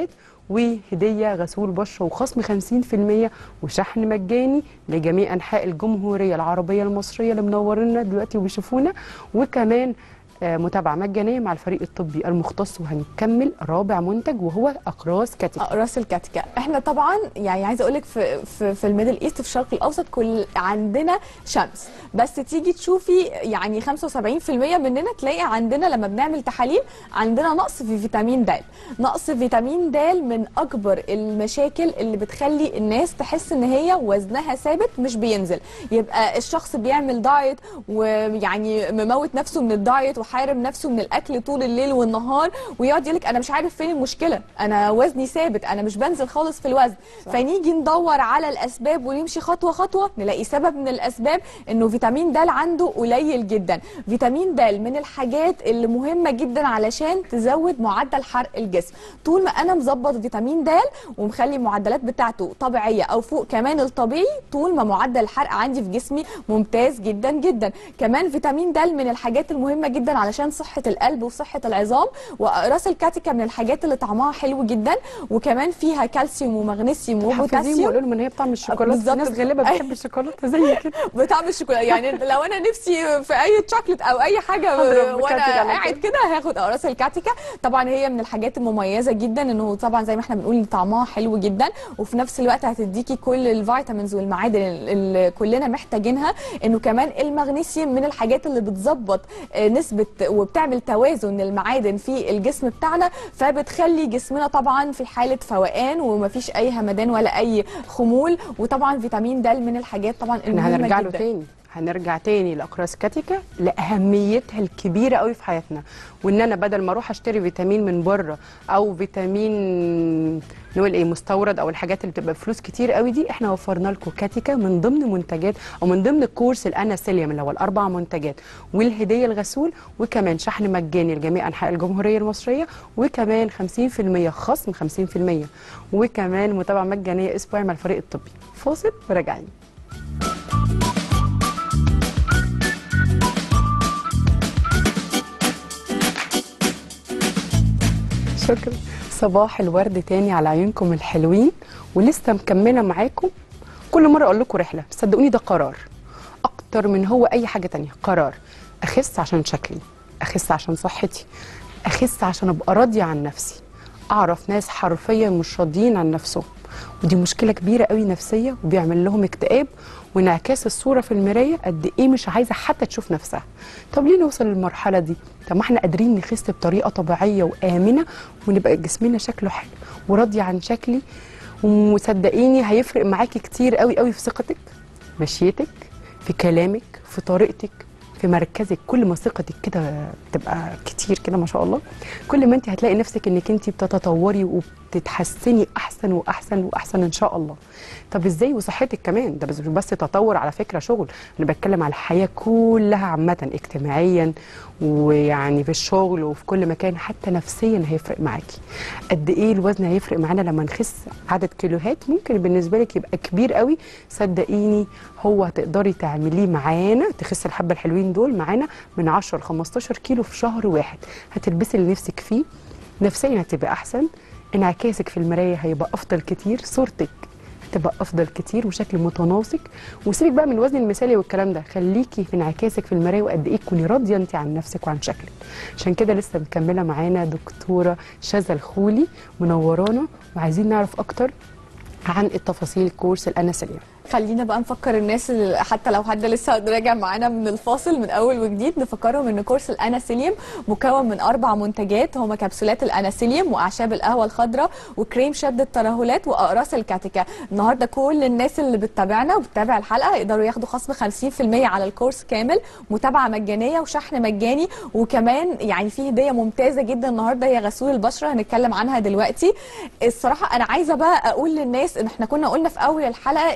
وهديه غسول بشره وخصم 50% وشحن مجاني لجميع انحاء الجمهوريه العربيه المصريه اللي منورينا دلوقتي وبيشوفونا وكمان آه، متابعه مجانيه مع الفريق الطبي المختص وهنكمل رابع منتج وهو اقراص كاتيكا اقراص الكاتيكا احنا طبعا يعني عايزه اقول لك في في, في الميدل ايست في الشرق الاوسط كل عندنا شمس بس تيجي تشوفي يعني 75% مننا تلاقي عندنا لما بنعمل تحاليل عندنا نقص في فيتامين د نقص فيتامين د من اكبر المشاكل اللي بتخلي الناس تحس ان هي وزنها ثابت مش بينزل يبقى الشخص بيعمل دايت ويعني مموت نفسه من الدايت وحارم نفسه من الاكل طول الليل والنهار ويقعد يقول لك انا مش عارف فين المشكله انا وزني ثابت انا مش بنزل خالص في الوزن صح. فنيجي ندور على الاسباب ونمشي خطوه خطوه نلاقي سبب من الاسباب انه فيتامين د عنده قليل جدا فيتامين د من الحاجات اللي مهمه جدا علشان تزود معدل حرق الجسم طول ما انا مظبط فيتامين د ومخلي المعدلات بتاعته طبيعيه او فوق كمان الطبيعي طول ما معدل الحرق عندي في جسمي ممتاز جدا جدا كمان فيتامين د من الحاجات المهمه جدا علشان صحه القلب وصحه العظام واقراص الكاتيكا من الحاجات اللي طعمها حلو جدا وكمان فيها كالسيوم ومغنيسيوم حافظين وبوتاسيوم وقولوا لهم ان هي بطعم الشوكولاته في بالظبط. ناس غالبا بتحب الشوكولاته زي كده بطعم الشوكولاته يعني لو انا نفسي في اي شوكليت او اي حاجه هضرب وانا كاتيكا على قاعد كده هاخد اقراص الكاتيكا طبعا هي من الحاجات المميزه جدا انه طبعا زي ما احنا بنقول إن طعمها حلو جدا وفي نفس الوقت هتديكي كل الفيتامينز والمعادن اللي كلنا محتاجينها انه كمان المغنيسيوم من الحاجات اللي بتظبط آه، نسبه وبتعمل توازن المعادن في الجسم بتاعنا فبتخلي جسمنا طبعا في حاله فوقان ومفيش اي همدان ولا اي خمول وطبعا فيتامين د من الحاجات طبعا احنا المهمه هنرجع له جدا تاني هنرجع تاني لاقراص كاتيكا لاهميتها الكبيره قوي في حياتنا وان انا بدل ما اروح اشتري فيتامين من بره او فيتامين نقول ايه مستورد او الحاجات اللي بتبقى بفلوس كتير قوي دي احنا وفرنا لكم كاتيكا من ضمن منتجات او من ضمن كورس الاناسيليوم اللي هو الاربع منتجات والهديه الغسول وكمان شحن مجاني لجميع انحاء الجمهوريه المصريه وكمان 50% خصم 50% وكمان متابعه مجانيه اسبوعي مع الفريق الطبي فاصل وراجعين شكرا صباح الورد تاني على عيونكم الحلوين ولسه مكمله معاكم كل مره اقول لكم رحله صدقوني ده قرار اكتر من هو اي حاجه تانية قرار اخس عشان شكلي اخس عشان صحتي اخس عشان ابقى راضيه عن نفسي اعرف ناس حرفيا مش راضيين عن نفسهم ودي مشكله كبيره قوي نفسيه وبيعمل لهم اكتئاب وانعكاس الصوره في المرايه قد ايه مش عايزه حتى تشوف نفسها طب ليه نوصل للمرحله دي طب ما احنا قادرين نخس بطريقه طبيعيه وامنه ونبقى جسمنا شكله حلو وراضيه عن شكلي وصدقيني هيفرق معاكي كتير قوي قوي في ثقتك مشيتك في كلامك في طريقتك في مركزك كل ما ثقتك كده تبقى كتير كده ما شاء الله كل ما انت هتلاقي نفسك انك انت بتتطوري وبتتحسني احسن واحسن واحسن ان شاء الله طب ازاي وصحتك كمان ده بس بس تطور على فكره شغل انا بتكلم على الحياه كلها عامه اجتماعيا ويعني في الشغل وفي كل مكان حتى نفسيا هيفرق معاكي قد ايه الوزن هيفرق معانا لما نخس عدد كيلوهات ممكن بالنسبه لك يبقى كبير قوي صدقيني هو هتقدري تعمليه معانا تخس الحبه الحلوين دول معانا من 10 ل 15 كيلو في شهر واحد هتلبسي اللي نفسك فيه نفسيا هتبقى احسن انعكاسك في المرايه هيبقى افضل كتير صورتك تبقى افضل كتير وشكل متناسق وسيبك بقى من الوزن المثالي والكلام ده خليكي في انعكاسك في المرايه وقد ايه تكوني راضيه انت عن نفسك وعن شكلك عشان كده لسه مكمله معانا دكتوره شذى الخولي منورانا وعايزين نعرف اكتر عن التفاصيل كورس الاناسيليا خلينا بقى نفكر الناس اللي حتى لو حد لسه راجع معانا من الفاصل من اول وجديد نفكرهم ان كورس الاناسيليوم مكون من اربع منتجات هما كبسولات الاناسيليوم واعشاب القهوه الخضراء وكريم شد الترهلات واقراص الكاتيكا النهارده كل الناس اللي بتتابعنا وبتتابع الحلقه يقدروا ياخدوا خصم 50% على الكورس كامل متابعه مجانيه وشحن مجاني وكمان يعني في هديه ممتازه جدا النهارده هي غسول البشره هنتكلم عنها دلوقتي الصراحه انا عايزه بقى اقول للناس ان احنا كنا قلنا في اول الحلقه انه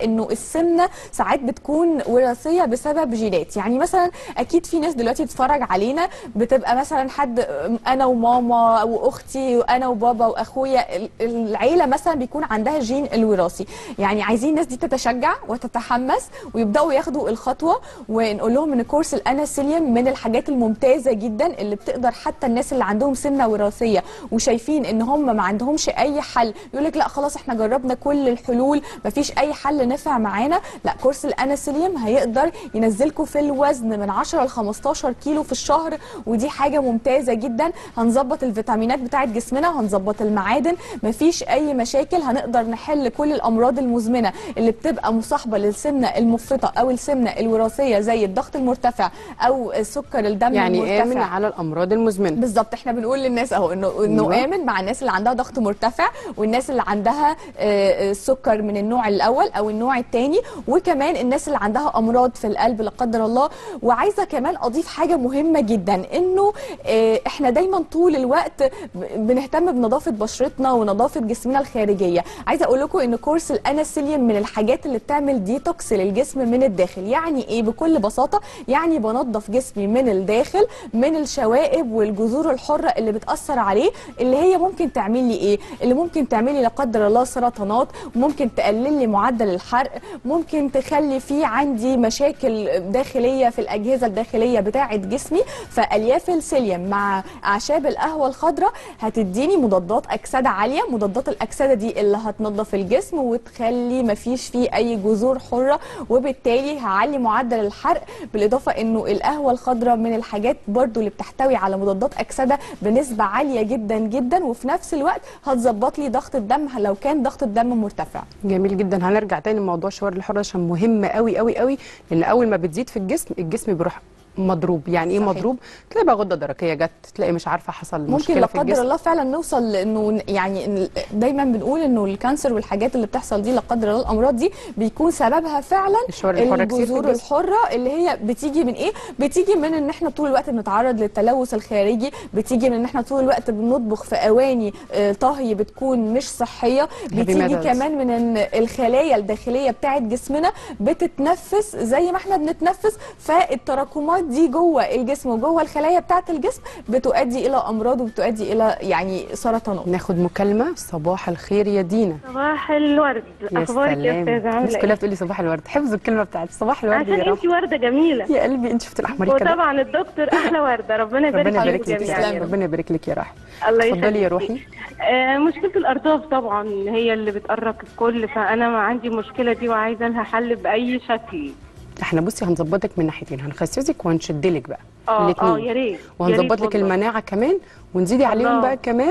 السمنه ساعات بتكون وراثيه بسبب جينات يعني مثلا اكيد في ناس دلوقتي بتتفرج علينا بتبقى مثلا حد انا وماما واختي وانا وبابا واخويا ال- العيله مثلا بيكون عندها جين الوراثي يعني عايزين الناس دي تتشجع وتتحمس ويبداوا ياخدوا الخطوه ونقول لهم ان كورس الاناسيليوم من الحاجات الممتازه جدا اللي بتقدر حتى الناس اللي عندهم سمنه وراثيه وشايفين ان هم ما عندهمش اي حل يقول لك لا خلاص احنا جربنا كل الحلول مفيش اي حل نفع معانا لا كورس الاناسيليوم هيقدر ينزلكم في الوزن من 10 ل 15 كيلو في الشهر ودي حاجه ممتازه جدا هنظبط الفيتامينات بتاعه جسمنا هنظبط المعادن مفيش اي مشاكل هنقدر نحل كل الامراض المزمنه اللي بتبقى مصاحبه للسمنه المفرطه او السمنه الوراثيه زي الضغط المرتفع او سكر الدم يعني المرتفع امن على الامراض المزمنه بالظبط احنا بنقول للناس اهو انه انه أيوة. امن مع الناس اللي عندها ضغط مرتفع والناس اللي عندها آه، آه، سكر من النوع الاول او النوع الثاني وكمان الناس اللي عندها امراض في القلب لا قدر الله وعايزه كمان اضيف حاجه مهمه جدا انه آه، احنا دايما طول الوقت ب- بنهتم بنظافه بشرتنا ونظافه جسمنا الخارجيه عايزه اقول لكم ان كورس الاناسيليوم من الحاجات اللي بتعمل ديتوكس للجسم من الداخل يعني ايه بكل بساطه يعني بنظف جسمي من الداخل من الشوائب والجذور الحره اللي بتاثر عليه اللي هي ممكن تعمل لي ايه اللي ممكن تعمل لي لا قدر الله سرطانات ممكن تقلل لي معدل الحرق ممكن تخلي في عندي مشاكل داخليه في الاجهزه الداخليه بتاعه جسمي فالياف السيليوم مع اعشاب القهوه الخضراء هتديني مضادات اكسده عاليه مضادات الاكسده دي اللي هتنظف الجسم وتخلي مفيش فيه اي جذور حره وبالتالي هعلي معدل الحرق بالاضافه انه القهوه الخضراء من الحاجات برضو اللي بتحتوي على مضادات اكسده بنسبه عاليه جدا جدا وفي نفس الوقت هتظبط لي ضغط الدم لو كان ضغط الدم مرتفع جميل جدا هنرجع تاني لموضوع الشوار الحر عشان مهم قوي قوي قوي لان اول ما بتزيد في الجسم الجسم بيروح مضروب يعني ايه صحيح. مضروب تلاقي بقى غده درقيه جت تلاقي مش عارفه حصل ممكن مشكله لا في قدر الجسم الله فعلا نوصل لانه يعني إن دايما بنقول انه الكانسر والحاجات اللي بتحصل دي لا قدر الله الامراض دي بيكون سببها فعلا الشوار الحر كتير في الجذور الجسم. الحره اللي هي بتيجي من ايه بتيجي من ان احنا طول الوقت بنتعرض للتلوث الخارجي بتيجي من ان احنا طول الوقت بنطبخ في اواني آه، طهي بتكون مش صحيه بتيجي metals. كمان من ان الخلايا الداخليه بتاعه جسمنا بتتنفس زي ما احنا بنتنفس فالتراكمات دي جوه الجسم وجوه الخلايا بتاعه الجسم بتؤدي الى امراض وبتؤدي الى يعني سرطانات ناخد مكالمه صباح الخير يا دينا صباح الورد يا اخبارك يا سلام استاذه الناس عامله كلها ايه بتقول لي صباح الورد حفظ الكلمه بتاعت صباح الورد عشان يا انت رب ورده جميله يا قلبي انت شفت الاحمر كده وطبعا الدكتور احلى ورده ربنا يبارك ربنا فيكم يبارك لك جميعا يا يا رب رب. ربنا يبارك لك يا راح الله اتفضلي يا يخليكي. روحي آه مشكله الارضاف طبعا هي اللي بتأرق الكل فانا ما عندي المشكله دي وعايزه لها حل باي شكل احنا بصي هنظبطك من ناحيتين هنخسسك وهنشدلك بقى اه الاتنين. اه يا ريت وهنظبط يا لك ريت والله. المناعه كمان ونزيدي عليهم الله. بقى كمان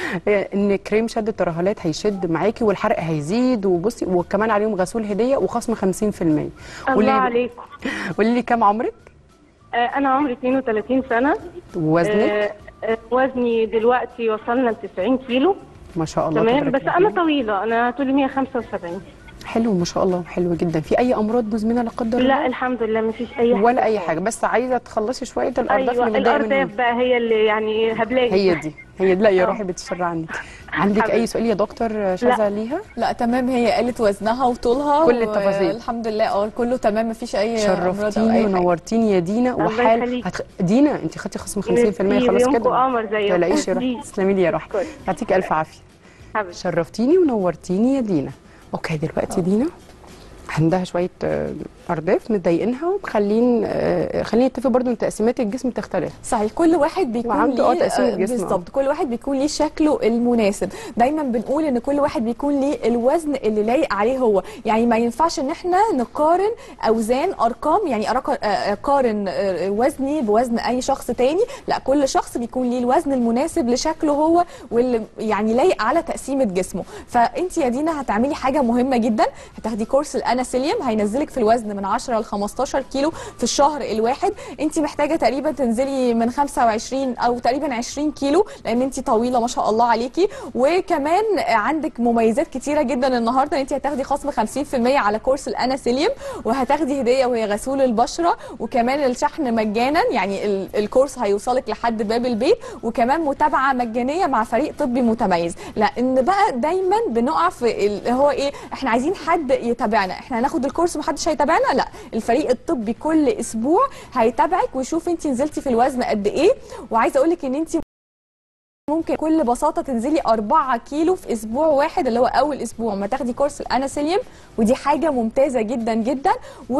ان كريم شد الترهلات هيشد معاكي والحرق هيزيد وبصي وكمان عليهم غسول هديه وخصم 50% الله قولي لي عليكم قولي لي كام عمرك آه انا عمري 32 سنه ووزنك آه آه وزني دلوقتي وصلنا ل 90 كيلو ما شاء الله تمام تبارك بس الله. انا طويله انا طولي 175 حلو ما شاء الله حلو جدا في اي امراض مزمنه لا قدر لا الله الحمد لله مفيش اي حاجه ولا اي حاجه بس عايزه تخلصي شويه الارداف ايوه اللي متضايقه الارداف منهم بقى هي اللي يعني هبلاقي هي دي هي دي لا يا آه. روحي بتشر عنك عندك اي حبيبتي. سؤال يا دكتور شاذة ليها لا تمام هي قالت وزنها وطولها كل التفاصيل. الحمد لله اه كله تمام مفيش اي امراض او شرفتيني اي حاجه ونورتيني يا دينا الله وحال يخليك. هتخ... دينا انت خدتي خصم 50% ميرسي، خلاص يومكم كده قمر زي ما تلاقيش يا ميرسي. روحي تسلمي لي يا روحي شكراً. يعطيك الف عافيه حبيبتي شرفتيني ونورتيني يا دينا اوكي دلوقتي دينا عندها شويه آه، ارداف مضايقينها ومخلين آه، خلينا نتفق برضو ان تقسيمات الجسم تختلف صحيح كل واحد بيكون وعنده اه ليه تقسيم آه، الجسم، اه. بالظبط كل واحد بيكون ليه شكله المناسب دايما بنقول ان كل واحد بيكون ليه الوزن اللي لايق عليه هو يعني ما ينفعش ان احنا نقارن اوزان ارقام يعني أرق- آه، اقارن آه، وزني بوزن اي شخص تاني لا كل شخص بيكون ليه الوزن المناسب لشكله هو واللي يعني لايق على تقسيمه جسمه فانت يا دينا هتعملي حاجه مهمه جدا هتاخدي كورس الاناسيليوم هينزلك في الوزن من من 10 ل 15 كيلو في الشهر الواحد انت محتاجه تقريبا تنزلي من 25 او تقريبا 20 كيلو لان انت طويله ما شاء الله عليكي وكمان عندك مميزات كتيره جدا النهارده ان انت هتاخدي خصم 50% على كورس الاناسيليوم وهتاخدي هديه وهي غسول البشره وكمان الشحن مجانا يعني ال- الكورس هيوصلك لحد باب البيت وكمان متابعه مجانيه مع فريق طبي متميز لان بقى دايما بنقع في اللي هو ايه احنا عايزين حد يتابعنا احنا هناخد الكورس ومحدش هيتابعنا لا الفريق الطبي كل اسبوع هيتابعك ويشوف انت نزلتي في الوزن قد ايه وعايزه اقول لك ان انت ممكن بكل بساطه تنزلي 4 كيلو في اسبوع واحد اللي هو اول اسبوع ما تاخدي كورس الاناسيليوم ودي حاجه ممتازه جدا جدا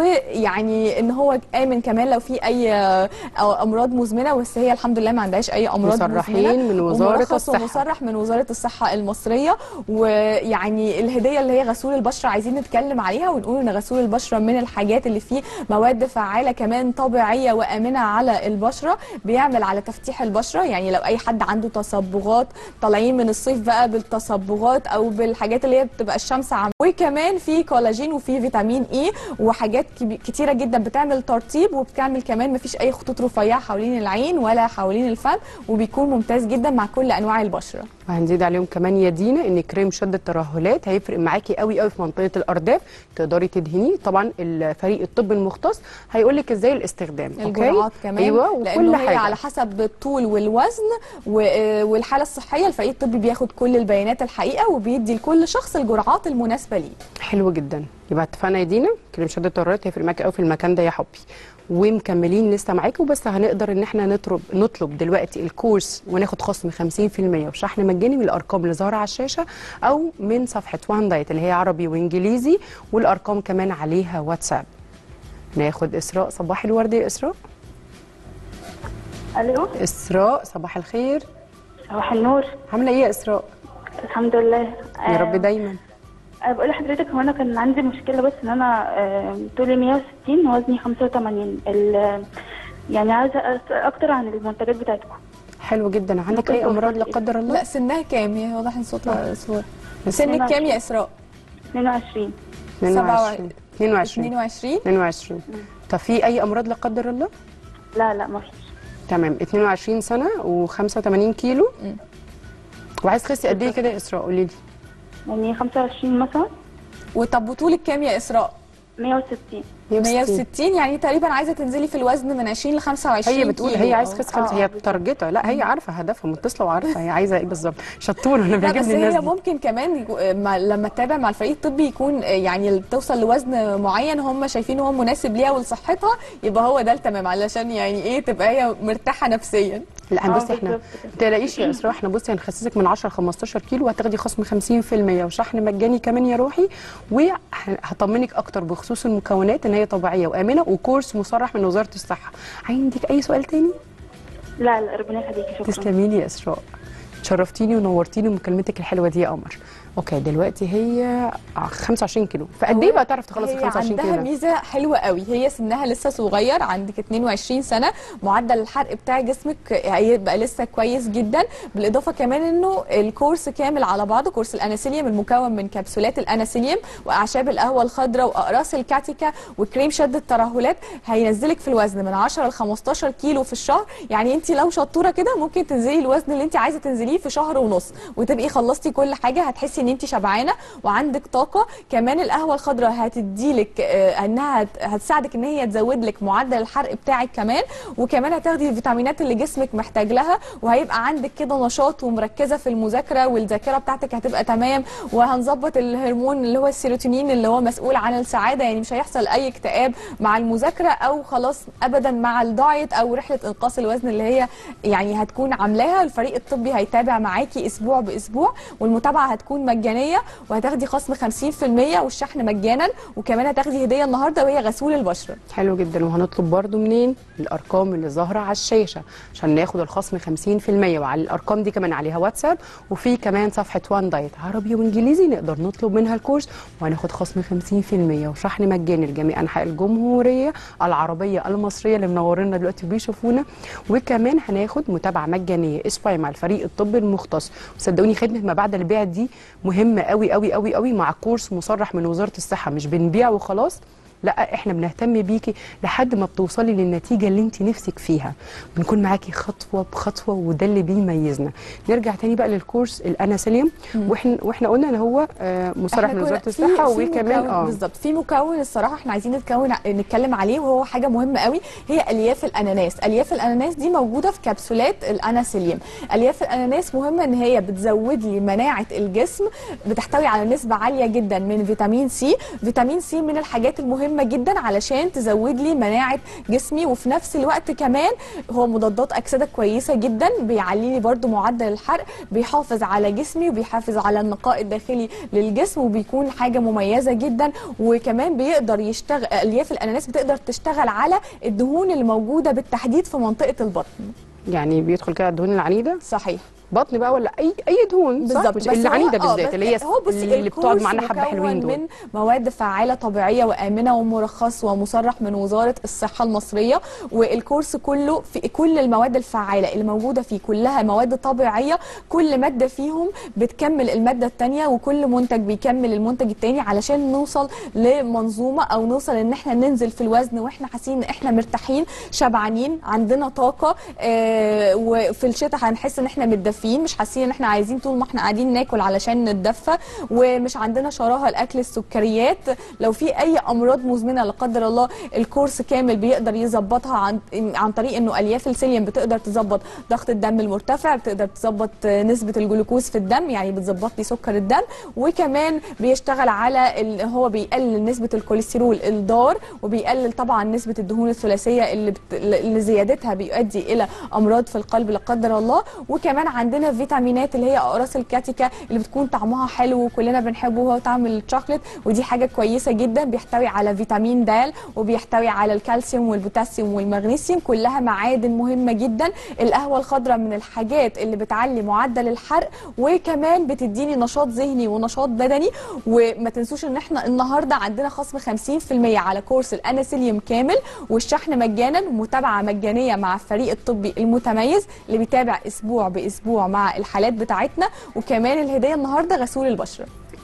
ويعني ان هو امن كمان لو في اي آه، امراض مزمنه بس هي الحمد لله ما عندهاش اي امراض مصرحين مزمنه من وزارة ومرخص الصحة. ومصرح من وزاره الصحه المصريه ويعني الهديه اللي هي غسول البشره عايزين نتكلم عليها ونقول ان غسول البشره من الحاجات اللي فيه مواد فعاله كمان طبيعيه وامنه على البشره بيعمل على تفتيح البشره يعني لو اي حد عنده تصبغات طالعين من الصيف بقى بالتصبغات او بالحاجات اللي هي بتبقى الشمس عم وكمان في كولاجين وفي فيتامين اي وحاجات كبي- كتيره جدا بتعمل ترطيب وبتعمل كمان مفيش اي خطوط رفيعه حوالين العين ولا حوالين الفم وبيكون ممتاز جدا مع كل انواع البشره وهنزيد عليهم كمان يا دينا ان كريم شد الترهلات هيفرق معاكي قوي قوي في منطقه الارداف تقدري تدهنيه طبعا الفريق الطب المختص هيقول لك ازاي الاستخدام الجرعات كمان ايوه لانه وكل هي حاجه على حسب الطول والوزن و- والحاله الصحيه الفريق الطبي بياخد كل البيانات الحقيقه وبيدي لكل شخص الجرعات المناسبه ليه حلو جدا يبقى اتفقنا يا دينا كريم شد الترهلات هيفرق معاكي قوي في المكان ده يا حبي ومكملين لسه معاكم بس هنقدر ان احنا نطلب نطلب دلوقتي الكورس وناخد خصم 50% وشحن مجاني من الارقام اللي ظاهره على الشاشه او من صفحه وان دايت اللي هي عربي وانجليزي والارقام كمان عليها واتساب ناخد اسراء صباح الورد يا اسراء الو اسراء صباح الخير صباح النور عامله ايه يا اسراء الحمد لله يا رب دايما أه بقول لحضرتك هو انا كان عندي مشكله بس ان انا آه، طولي 160 ووزني 85 ال- يعني عايزه أس- اكتر عن المنتجات بتاعتكم حلو جدا عندك ممكن اي توصفي امراض لا إيه؟ قدر الله لا سنها كام هي واضح ان صوتها صور بس سنك كام يا اسراء 22 22 22 22 22 طب في اي امراض لا قدر الله لا لا ما فيش تمام 22 سنه و85 كيلو مم. وعايز تخسي قد ايه كده يا اسراء قولي لي يعني 25 مثلا وطب وطولك كام يا اسراء 160 160 يعني تقريبا عايزه تنزلي في الوزن من 20 ل 25 هي بتقول كيلو هي عايزه أو- تخس خمسة آه، هي آه، بتارجتها لا هي عارفه هدفها متصله وعارفه هي عايزه ايه بالظبط شطوره انا لا بس بيعجبني الناس هي دي ممكن كمان يكو- مع لما تتابع مع الفريق الطبي يكون آه، يعني توصل لوزن معين هم شايفينه هو مناسب ليها ولصحتها يبقى هو ده التمام علشان يعني ايه تبقى هي مرتاحه نفسيا لا آه، بصي احنا بالظبط كده. ما تقلقيش يا اسراء احنا بصي هنخسسك من 10 ل 15 كيلو وهتاخدي خصم 50% وشحن مجاني كمان يا روحي وهطمنك اكتر بخصوص المكونات ان هي طبيعيه وامنه وكورس مصرح من وزاره الصحه عندك اي سؤال تاني لا لا ربنا يخليكي شكرا تسلمي لي يا اسراء شرفتيني ونورتيني بمكالمتك الحلوه دي يا قمر اوكي دلوقتي هي 25 كيلو فقد ايه بقى تعرف تخلص ال هي 25 عندها كيلو ده؟ ميزه حلوه قوي هي سنها لسه صغير عندك 22 سنه معدل الحرق بتاع جسمك هيبقى لسه كويس جدا بالاضافه كمان انه الكورس كامل على بعضه كورس الاناسيليوم المكون من كبسولات الاناسيليوم واعشاب القهوه الخضراء واقراص الكاتيكا وكريم شد الترهلات هينزلك في الوزن من 10 ل 15 كيلو في الشهر يعني انت لو شطوره كده ممكن تنزلي الوزن اللي انت عايزه تنزليه في شهر ونص وتبقي خلصتي كل حاجه هتحسي ان انت شبعانه وعندك طاقه كمان القهوه الخضراء هتديلك آه، انها هت- هتساعدك ان هي تزود لك معدل الحرق بتاعك كمان وكمان هتاخدي الفيتامينات اللي جسمك محتاج لها وهيبقى عندك كده نشاط ومركزه في المذاكره والذاكره بتاعتك هتبقى تمام وهنظبط الهرمون اللي هو السيروتونين اللي هو مسؤول عن السعاده يعني مش هيحصل اي اكتئاب مع المذاكره او خلاص ابدا مع الدايت او رحله انقاص الوزن اللي هي يعني هتكون عاملاها الفريق الطبي هيتابع معاكي اسبوع باسبوع والمتابعه هتكون مجانيه وهتاخدي خصم 50% والشحن مجانا وكمان هتاخدي هديه النهارده وهي غسول البشره حلو جدا وهنطلب برضو منين الارقام اللي ظاهره على الشاشه عشان ناخد الخصم 50% وعلى الارقام دي كمان عليها واتساب وفي كمان صفحه وان دايت عربي وانجليزي نقدر نطلب منها الكورس وهناخد خصم 50% وشحن مجاني لجميع انحاء الجمهوريه العربيه المصريه اللي منورينا دلوقتي وبيشوفونا وكمان هناخد متابعه مجانيه اسبوعي مع الفريق الطبي المختص وصدقوني خدمه ما بعد البيع دي مهمه قوي قوي قوي قوي مع كورس مصرح من وزاره الصحه مش بنبيع وخلاص لا احنا بنهتم بيكي لحد ما بتوصلي للنتيجه اللي انت نفسك فيها بنكون معاكي خطوه بخطوه وده اللي بيميزنا نرجع تاني بقى للكورس الانا سليم واحنا واحنا قلنا ان هو آه، مصرح إحنا من كنا وزاره في- الصحه في وكمان مكون- اه بالظبط في مكون الصراحه احنا عايزين نتكون نتكلم عليه وهو حاجه مهمه قوي هي الياف الاناناس الياف الاناناس دي موجوده في كبسولات الاناسيليوم الياف الاناناس مهمه ان هي بتزود لي مناعه الجسم بتحتوي على نسبه عاليه جدا من فيتامين سي فيتامين سي من الحاجات المهمه جدا علشان تزود لي مناعه جسمي وفي نفس الوقت كمان هو مضادات اكسده كويسه جدا بيعلي لي برده معدل الحرق بيحافظ على جسمي وبيحافظ على النقاء الداخلي للجسم وبيكون حاجه مميزه جدا وكمان بيقدر يشتغل الياف الاناناس بتقدر تشتغل على الدهون اللي موجوده بالتحديد في منطقه البطن يعني بيدخل كده الدهون العنيده صحيح بطن بقى ولا اي اي دهون صح؟ بالظبط مش بس العنيده هو- آه، بالذات بس اللي هي هو بصي اللي بتقعد الكورس معانا حبه مكون حلوين دول من مواد فعاله طبيعيه وامنه ومرخص ومصرح من وزاره الصحه المصريه والكورس كله في كل المواد الفعاله اللي موجوده فيه كلها مواد طبيعيه كل ماده فيهم بتكمل الماده الثانيه وكل منتج بيكمل المنتج الثاني علشان نوصل لمنظومه او نوصل ان احنا ننزل في الوزن واحنا حاسين ان احنا مرتاحين شبعانين عندنا طاقه آه وفي الشتاء هنحس ان احنا متدفيين مش حاسين ان احنا عايزين طول ما احنا قاعدين ناكل علشان نتدفى ومش عندنا شراهه لاكل السكريات لو في اي امراض مزمنه لا قدر الله الكورس كامل بيقدر يظبطها عن عن طريق انه الياف السيليوم بتقدر تظبط ضغط الدم المرتفع بتقدر تظبط نسبه الجلوكوز في الدم يعني بتظبط لي سكر الدم وكمان بيشتغل على ال- هو بيقلل نسبه الكوليسترول الضار وبيقلل طبعا نسبه الدهون الثلاثيه اللي بت... اللي زيادتها بيؤدي الى امراض في القلب لا قدر الله وكمان عندنا فيتامينات اللي هي اقراص الكاتيكا اللي بتكون طعمها حلو وكلنا بنحبه هو طعم الشوكليت ودي حاجه كويسه جدا بيحتوي على فيتامين د وبيحتوي على الكالسيوم والبوتاسيوم والمغنيسيوم كلها معادن مهمه جدا القهوه الخضراء من الحاجات اللي بتعلي معدل الحرق وكمان بتديني نشاط ذهني ونشاط بدني وما تنسوش ان احنا النهارده عندنا خصم 50% على كورس الاناسيليوم كامل والشحن مجانا ومتابعه مجانيه مع الفريق الطبي المتميز اللي بيتابع اسبوع باسبوع مع الحالات بتاعتنا وكمان الهديه النهارده غسول البشره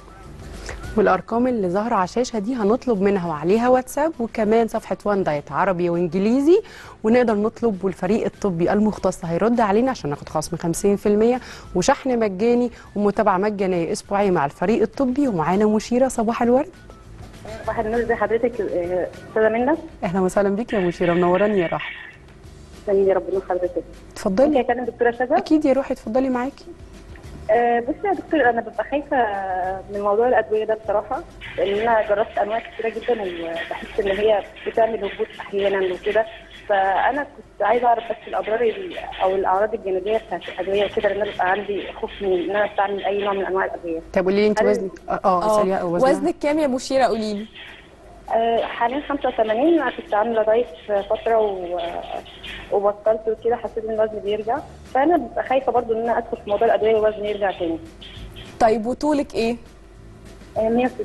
والارقام اللي ظاهره على الشاشه دي هنطلب منها وعليها واتساب وكمان صفحه وان دايت عربي وانجليزي ونقدر نطلب والفريق الطبي المختص هيرد علينا عشان ناخد خصم 50% وشحن مجاني ومتابعه مجانيه اسبوعيه مع الفريق الطبي ومعانا مشيره صباح الورد صباح النور ازي حضرتك آه، استاذه منى اهلا وسهلا بيك يا مشيره منوراني يا رحمه سلمي ربنا حضرتك ممكن اتفضلي اكلم دكتوره شذا اكيد يا روحي اتفضلي معاكي آه، بصي يا دكتور انا ببقى خايفه من موضوع الادويه ده بصراحه لان انا جربت انواع كتيره جدا وبحس ان هي بتعمل هبوط احيانا وكده فانا كنت عايزه اعرف بس الاضرار ال- او الاعراض الجانبيه بتاعت الادويه وكده لان انا بيبقى عندي خوف من ان انا استعمل اي نوع من انواع الادويه طب قولي لي انت هل- وزنك اه اه سريع وزنك وزنك كام يا مشيره قولي لي آه، حاليا 85 انا كنت عامله دايت في فتره و... وبطلت وكده حسيت ان الوزن بيرجع فانا ببقى خايفه برضو ان انا ادخل في موضوع الادويه والوزن يرجع تاني طيب وطولك ايه آه، 160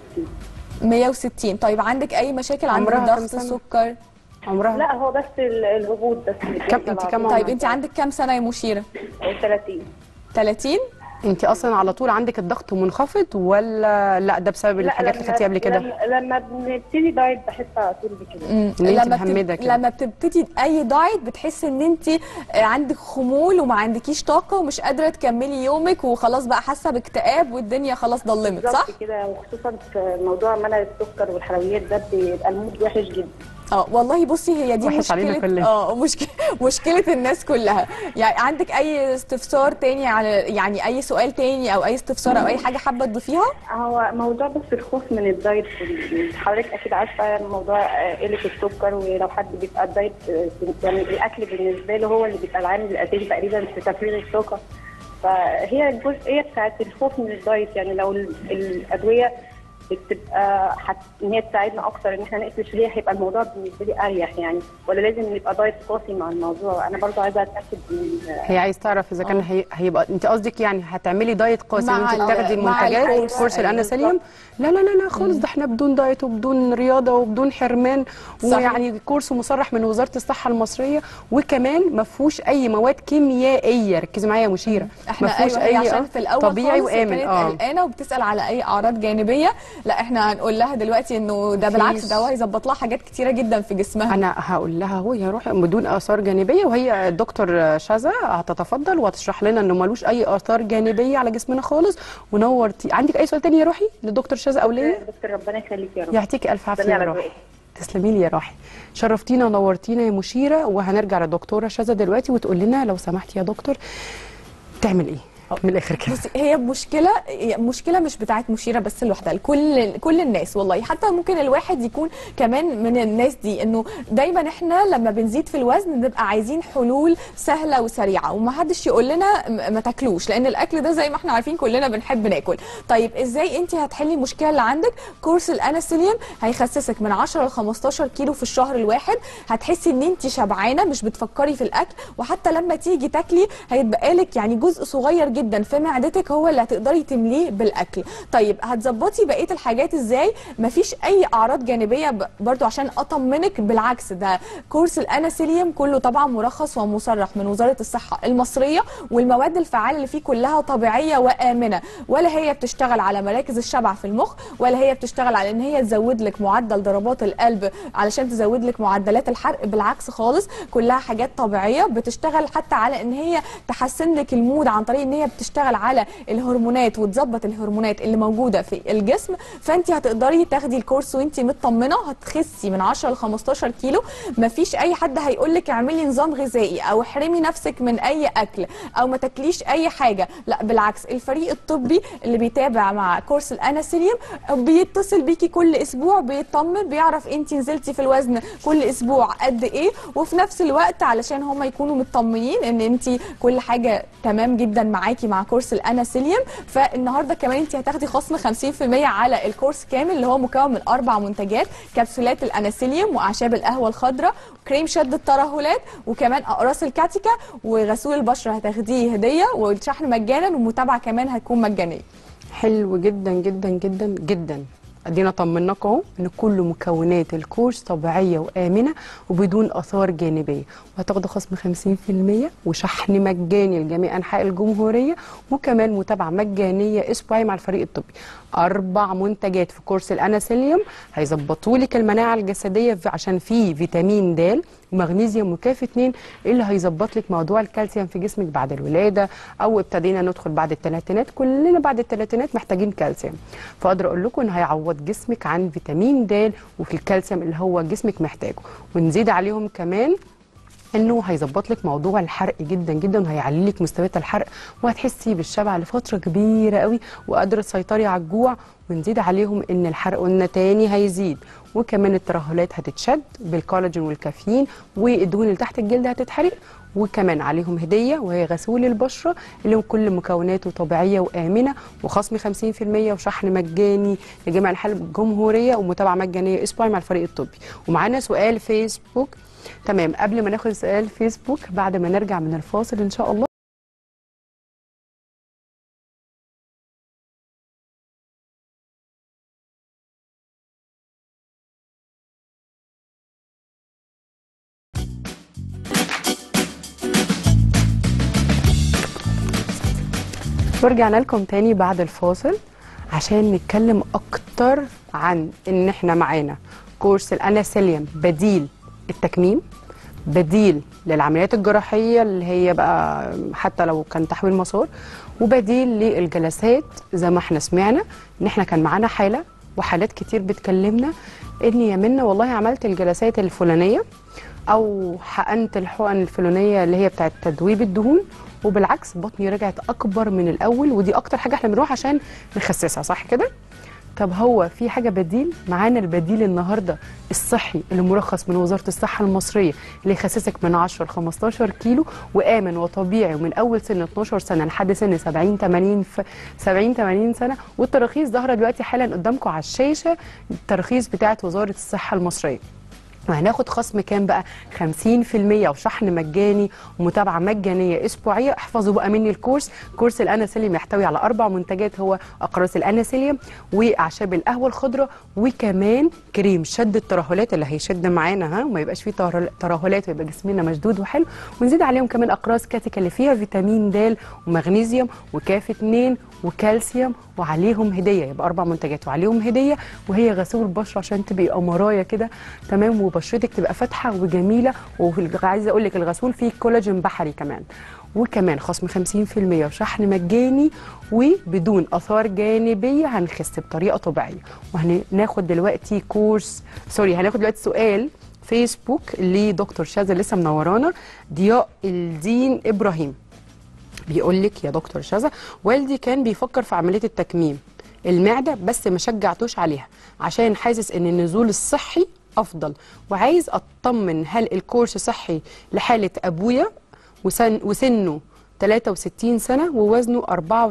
160 طيب عندك اي مشاكل عندك عمرها كام ضغط سنة؟ سكر عمرها لا هو بس ال- الهبوط بس اللي كم- بيحصل انت على كم طول. طيب انت عندك كام سنه يا مشيره آه، 30 30 انت اصلا على طول عندك الضغط منخفض ولا لا ده بسبب الحاجات اللي خدتيها قبل كده لما, لما بنبتدي دايت بحس على طول بكده مم. إن انت لما مهمدة بتب... كده. لما بتبتدي اي دايت بتحس ان انت آه، عندك خمول وما عندكيش طاقه ومش قادره تكملي يومك وخلاص بقى حاسه باكتئاب والدنيا خلاص ضلمت صح بالظبط كده وخصوصا في موضوع منع السكر والحلويات ده بيبقى المود وحش جدا اه والله بصي هي دي وحش علينا مشكله كلنا. اه مشكله مشكله الناس كلها يعني عندك اي استفسار تاني على يعني اي سؤال تاني او اي استفسار او اي حاجه حابه تضيفيها هو موضوع بس الخوف من الدايت حضرتك اكيد عارفه موضوع آه، قله السكر ولو حد بيبقى الدايت آه، يعني الاكل بالنسبه له هو اللي بيبقى العامل الاساسي تقريبا في تفريغ الطاقه فهي الجزئيه بتاعت الخوف من الدايت يعني لو ال- الادويه بتبقى حت... ان هي تساعدنا اكتر ان احنا نقفل شويه هيبقى الموضوع بالنسبه لي اريح يعني ولا لازم نبقى دايت قاسي مع الموضوع انا برضو عايزه اتاكد من هي عايز تعرف اذا كان هي... هيبقى انت قصدك يعني هتعملي دايت قاسي مع وانت ال- بتاخدي مع المنتجات الكورس. كورس أيوة، الانسليم لا لا لا لا خالص ده احنا بدون دايت وبدون رياضه وبدون حرمان صحيح. ويعني كورس مصرح من وزاره الصحه المصريه وكمان ما فيهوش اي مواد كيميائيه ركزي معايا يا مشيره ما احنا فيهوش ايوه هي اي عشان آه، في الاول طبيعي خالص هي وامن كانت اه قلقانه وبتسال على اي اعراض جانبيه لا احنا هنقول لها دلوقتي انه ده بالعكس ده هو هيظبط لها حاجات كتيره جدا في جسمها انا هقول لها هو يا روحي بدون اثار جانبيه وهي الدكتور شذا هتتفضل وهتشرح لنا انه ملوش اي اثار جانبيه على جسمنا خالص ونورتي عندك اي سؤال تاني يا روحي للدكتور شذا او ليا دكتور ربنا يخليك يا رب يعطيكي الف عافيه تسلمي يا على روحي ذوقك. تسلمي لي يا روحي شرفتينا ونورتينا يا مشيره وهنرجع للدكتوره شذا دلوقتي وتقول لنا لو سمحتي يا دكتور تعمل ايه من الاخر كده بصي هي مشكله هي مشكله مش بتاعت مشيره بس لوحدها لكل كل الناس والله حتى ممكن الواحد يكون كمان من الناس دي انه دايما احنا لما بنزيد في الوزن بنبقى عايزين حلول سهله وسريعه ومحدش يقول لنا م- ما تاكلوش لان الاكل ده زي ما احنا عارفين كلنا بنحب ناكل طيب ازاي انت هتحلي المشكله اللي عندك كورس الاناسيليوم هيخسسك من 10 ل 15 كيلو في الشهر الواحد هتحسي ان انت شبعانه مش بتفكري في الاكل وحتى لما تيجي تاكلي هيتبقى لك يعني جزء صغير جدا في معدتك هو اللي هتقدري تمليه بالاكل طيب هتظبطي بقيه الحاجات ازاي مفيش اي اعراض جانبيه ب- برضو عشان اطمنك بالعكس ده كورس الاناسيليوم كله طبعا مرخص ومصرح من وزاره الصحه المصريه والمواد الفعاله اللي فيه كلها طبيعيه وامنه ولا هي بتشتغل على مراكز الشبع في المخ ولا هي بتشتغل على ان هي تزود لك معدل ضربات القلب علشان تزود لك معدلات الحرق بالعكس خالص كلها حاجات طبيعيه بتشتغل حتى على ان هي تحسن لك المود عن طريق ان هي بتشتغل على الهرمونات وتظبط الهرمونات اللي موجوده في الجسم فانت هتقدري تاخدي الكورس وانت مطمنه هتخسي من 10 ل 15 كيلو مفيش اي حد هيقول لك اعملي نظام غذائي او احرمي نفسك من اي اكل او ما تاكليش اي حاجه لا بالعكس الفريق الطبي اللي بيتابع مع كورس الاناسيليوم بيتصل بيكي كل اسبوع بيطمن بيعرف انت نزلتي في الوزن كل اسبوع قد ايه وفي نفس الوقت علشان هم يكونوا مطمنين ان انت كل حاجه تمام جدا معاكي مع كورس الاناسيليوم فالنهارده كمان انت هتاخدي خصم 50% على الكورس كامل اللي هو مكون من اربع منتجات كبسولات الاناسيليوم واعشاب القهوه الخضراء كريم شد الترهلات وكمان اقراص الكاتيكا وغسول البشره هتاخديه هديه والشحن مجانا والمتابعه كمان هتكون مجانيه حلو جدا جدا جدا جدا ادينا طمناك اهو ان كل مكونات الكورس طبيعيه وامنه وبدون اثار جانبيه وهتاخدوا خصم 50% وشحن مجاني لجميع انحاء الجمهوريه وكمان متابعه مجانيه اسبوعيه مع الفريق الطبي اربع منتجات في كورس الاناسيليوم هيظبطوا لك المناعه الجسديه في- عشان فيه فيتامين د ومغنيسيوم وكاف 2 اللي هيظبط لك موضوع الكالسيوم في جسمك بعد الولاده او ابتدينا ندخل بعد الثلاثينات كلنا بعد الثلاثينات محتاجين كالسيوم فاقدر اقول لكم ان هيعوض جسمك عن فيتامين د وفي الكالسيوم اللي هو جسمك محتاجه ونزيد عليهم كمان انه هيظبط لك موضوع الحرق جدا جدا وهيعلي لك مستويات الحرق وهتحسي بالشبع لفتره كبيره قوي وقادره تسيطري على الجوع ونزيد عليهم ان الحرق قلنا تاني هيزيد وكمان الترهلات هتتشد بالكولاجين والكافيين والدهون اللي تحت الجلد هتتحرق وكمان عليهم هديه وهي غسول البشره اللي هو كل مكوناته طبيعيه وامنه وخصم 50% وشحن مجاني لجميع انحاء الجمهوريه ومتابعه مجانيه اسبوعي مع الفريق الطبي ومعانا سؤال فيسبوك تمام قبل ما ناخد سؤال فيسبوك بعد ما نرجع من الفاصل ان شاء الله ورجعنا لكم تاني بعد الفاصل عشان نتكلم اكتر عن ان احنا معانا كورس الاناسيليوم بديل التكميم بديل للعمليات الجراحيه اللي هي بقى حتى لو كان تحويل مسار وبديل للجلسات زي ما احنا سمعنا ان احنا كان معانا حاله وحالات كتير بتكلمنا ان يا منى والله عملت الجلسات الفلانيه او حقنت الحقن الفلانيه اللي هي بتاعت تدويب الدهون وبالعكس بطني رجعت اكبر من الاول ودي اكتر حاجه احنا بنروح عشان نخسسها صح كده طب هو في حاجه بديل معانا البديل النهارده الصحي اللي مرخص من وزاره الصحه المصريه اللي يخسسك من 10 ل 15 كيلو وامن وطبيعي ومن اول سن 12 سنه لحد سن 70 80 ف 70 80 سنه والتراخيص ظاهره دلوقتي حالا قدامكم على الشاشه التراخيص بتاعه وزاره الصحه المصريه وهناخد خصم كام بقى 50% وشحن مجاني ومتابعه مجانيه اسبوعيه احفظوا بقى مني الكورس كورس الاناسيليوم يحتوي على اربع منتجات هو اقراص الاناسيليوم واعشاب القهوه الخضراء وكمان كريم شد الترهلات اللي هيشد معانا ها وما يبقاش فيه ترهل- ترهلات ويبقى جسمنا مشدود وحلو ونزيد عليهم كمان اقراص كاتيكا اللي فيها فيتامين د ومغنيسيوم وكاف 2 وكالسيوم وعليهم هديه يبقى اربع منتجات وعليهم هديه وهي غسول البشره عشان تبقي قمرايه كده تمام وبشرتك تبقى فاتحه وجميله وعايزه اقول لك الغسول فيه كولاجين بحري كمان وكمان خصم 50% وشحن مجاني وبدون اثار جانبيه هنخس بطريقه طبيعيه وهناخد دلوقتي كورس سوري هناخد دلوقتي سؤال فيسبوك لدكتور شاذة لسه منورانا ضياء الدين ابراهيم بيقول لك يا دكتور شاذة والدي كان بيفكر في عمليه التكميم المعده بس ما شجعتوش عليها عشان حاسس ان النزول الصحي افضل وعايز اطمن هل الكورس صحي لحاله ابويا وسن وسنه 63 سنه ووزنه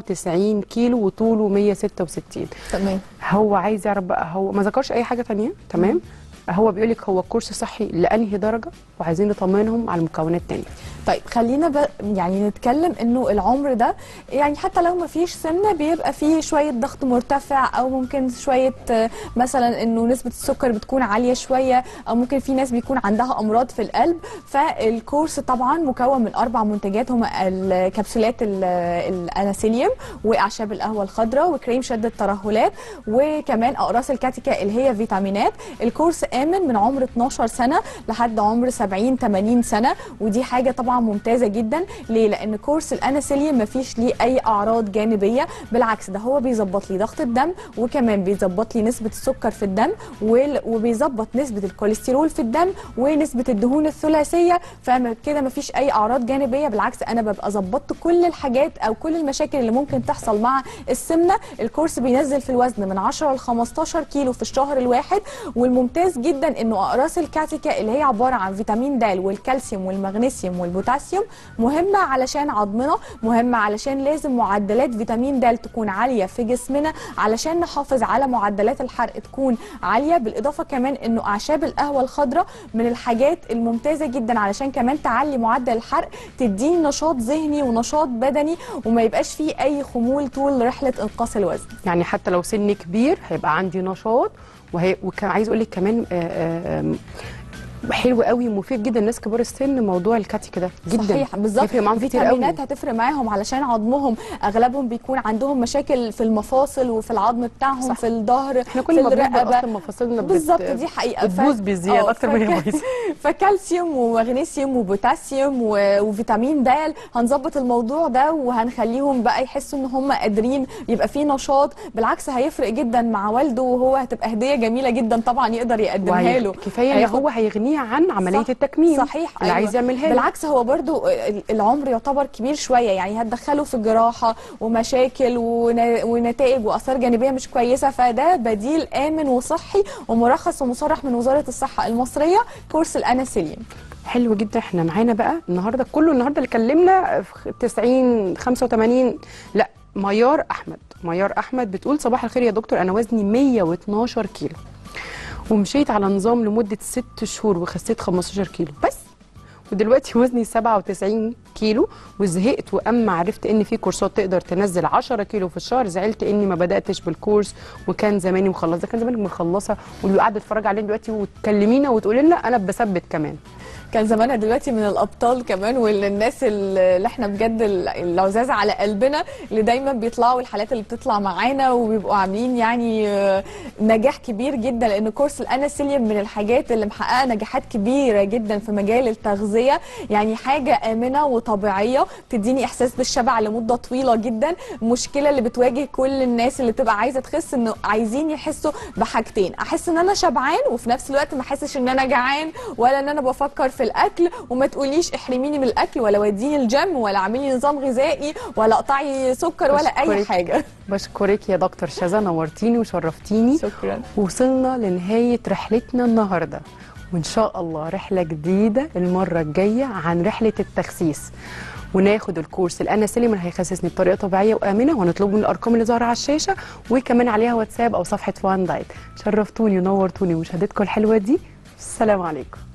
94 كيلو وطوله 166 تمام هو عايز يعرف بقى هو ما ذكرش اي حاجه تانية تمام هو بيقول لك هو كورس صحي لانهي درجه وعايزين نطمنهم على المكونات تانية طيب خلينا ب... يعني نتكلم انه العمر ده يعني حتى لو ما فيش سمنه بيبقى فيه شويه ضغط مرتفع او ممكن شويه آه، مثلا انه نسبه السكر بتكون عاليه شويه او ممكن في ناس بيكون عندها امراض في القلب فالكورس طبعا مكون من اربع منتجات هما الكبسولات ال- الاناسيليوم واعشاب القهوه الخضراء وكريم شد الترهلات وكمان اقراص الكاتيكا اللي هي فيتامينات الكورس امن من عمر 12 سنه لحد عمر 70 80 سنه ودي حاجه طبعا ممتازه جدا ليه لان كورس الاناسيليوم ما فيش ليه اي اعراض جانبيه بالعكس ده هو بيظبط لي ضغط الدم وكمان بيظبط لي نسبه السكر في الدم وال- وبيظبط نسبه الكوليسترول في الدم ونسبه الدهون الثلاثيه فكده ما فيش اي اعراض جانبيه بالعكس انا ببقى ظبطت كل الحاجات او كل المشاكل اللي ممكن تحصل مع السمنه الكورس بينزل في الوزن من 10 ل 15 كيلو في الشهر الواحد والممتاز جدا انه اقراص الكاتيكا اللي هي عباره عن فيتامين د والكالسيوم والمغنيسيوم والبوتاسيوم مهمه علشان عظمنا مهمه علشان لازم معدلات فيتامين د تكون عاليه في جسمنا علشان نحافظ على معدلات الحرق تكون عاليه بالاضافه كمان انه اعشاب القهوه الخضراء من الحاجات الممتازه جدا علشان كمان تعلي معدل الحرق تديني نشاط ذهني ونشاط بدني وما يبقاش فيه اي خمول طول رحله انقاص الوزن يعني حتى لو سني كبير هيبقى عندي نشاط وهي وكان عايز اقول لك كمان آه، آه، آه، حلو قوي ومفيد جدا الناس كبار السن موضوع الكاتي ده جدا صحيح بالظبط يفرق معاهم كتير قوي فيتامينات هتفرق معاهم علشان عظمهم اغلبهم بيكون عندهم مشاكل في المفاصل وفي العظم بتاعهم صح. في الظهر احنا في كل ما بنكبر الرقبه اصلا مفاصلنا بت- بالظبط دي حقيقه ف- بتبوظ بزياده آه، اكتر ما هي فك- بايظه فكالسيوم ومغنيسيوم وبوتاسيوم و- وفيتامين د هنظبط الموضوع ده وهنخليهم بقى يحسوا ان هم قادرين يبقى في نشاط بالعكس هيفرق جدا مع والده وهو هتبقى هديه جميله جدا طبعا يقدر يقدمها وهي- له كفايه ان هياخد- هو هيغنيه عن عمليه صح. التكميم صحيح اللي أيوة. عايز يعملها له. بالعكس هو برضو ال- العمر يعتبر كبير شويه يعني هتدخله في جراحه ومشاكل ون- ونتائج واثار جانبيه مش كويسه فده بديل امن وصحي ومرخص ومصرح من وزاره الصحه المصريه كورس الاناسيليوم حلو جدا احنا معانا بقى النهارده كله النهارده اللي كلمنا في 90 85 لا ميار احمد ميار احمد بتقول صباح الخير يا دكتور انا وزني 112 كيلو ومشيت على نظام لمده 6 شهور وخسيت 15 كيلو بس ودلوقتي وزني 97 كيلو وزهقت واما عرفت ان في كورسات تقدر تنزل 10 كيلو في الشهر زعلت اني ما بداتش بالكورس وكان زماني مخلصه كان زمانك مخلصه واللي قاعده اتفرج علينا دلوقتي وتكلمينا وتقولي لنا انا بثبت كمان كان زمانها دلوقتي من الابطال كمان والناس اللي احنا بجد العزاز على قلبنا اللي دايما بيطلعوا الحالات اللي بتطلع معانا وبيبقوا عاملين يعني آه، نجاح كبير جدا لان كورس الاناسيليوم من الحاجات اللي محققه نجاحات كبيره جدا في مجال التغذيه يعني حاجه امنه وطبيعيه تديني احساس بالشبع لمده طويله جدا المشكله اللي بتواجه كل الناس اللي بتبقى عايزه تخس انه عايزين يحسوا بحاجتين احس ان انا شبعان وفي نفس الوقت ما احسش ان انا جعان ولا ان انا بفكر في الاكل وما تقوليش احرميني من الاكل ولا وديني الجيم ولا اعملي نظام غذائي ولا اقطعي سكر ولا اي بشكرك. حاجه بشكرك يا دكتور شذا نورتيني وشرفتيني شكرا وصلنا لنهاية رحلتنا النهاردة وإن شاء الله رحلة جديدة المرة الجاية عن رحلة التخسيس وناخد الكورس الأنا سليم اللي هيخسسني بطريقة طبيعية وآمنة وهنطلبه من الأرقام اللي ظاهرة على الشاشة وكمان عليها واتساب أو صفحة وان دايت شرفتوني ونورتوني ومشاهدتكم الحلوة دي السلام عليكم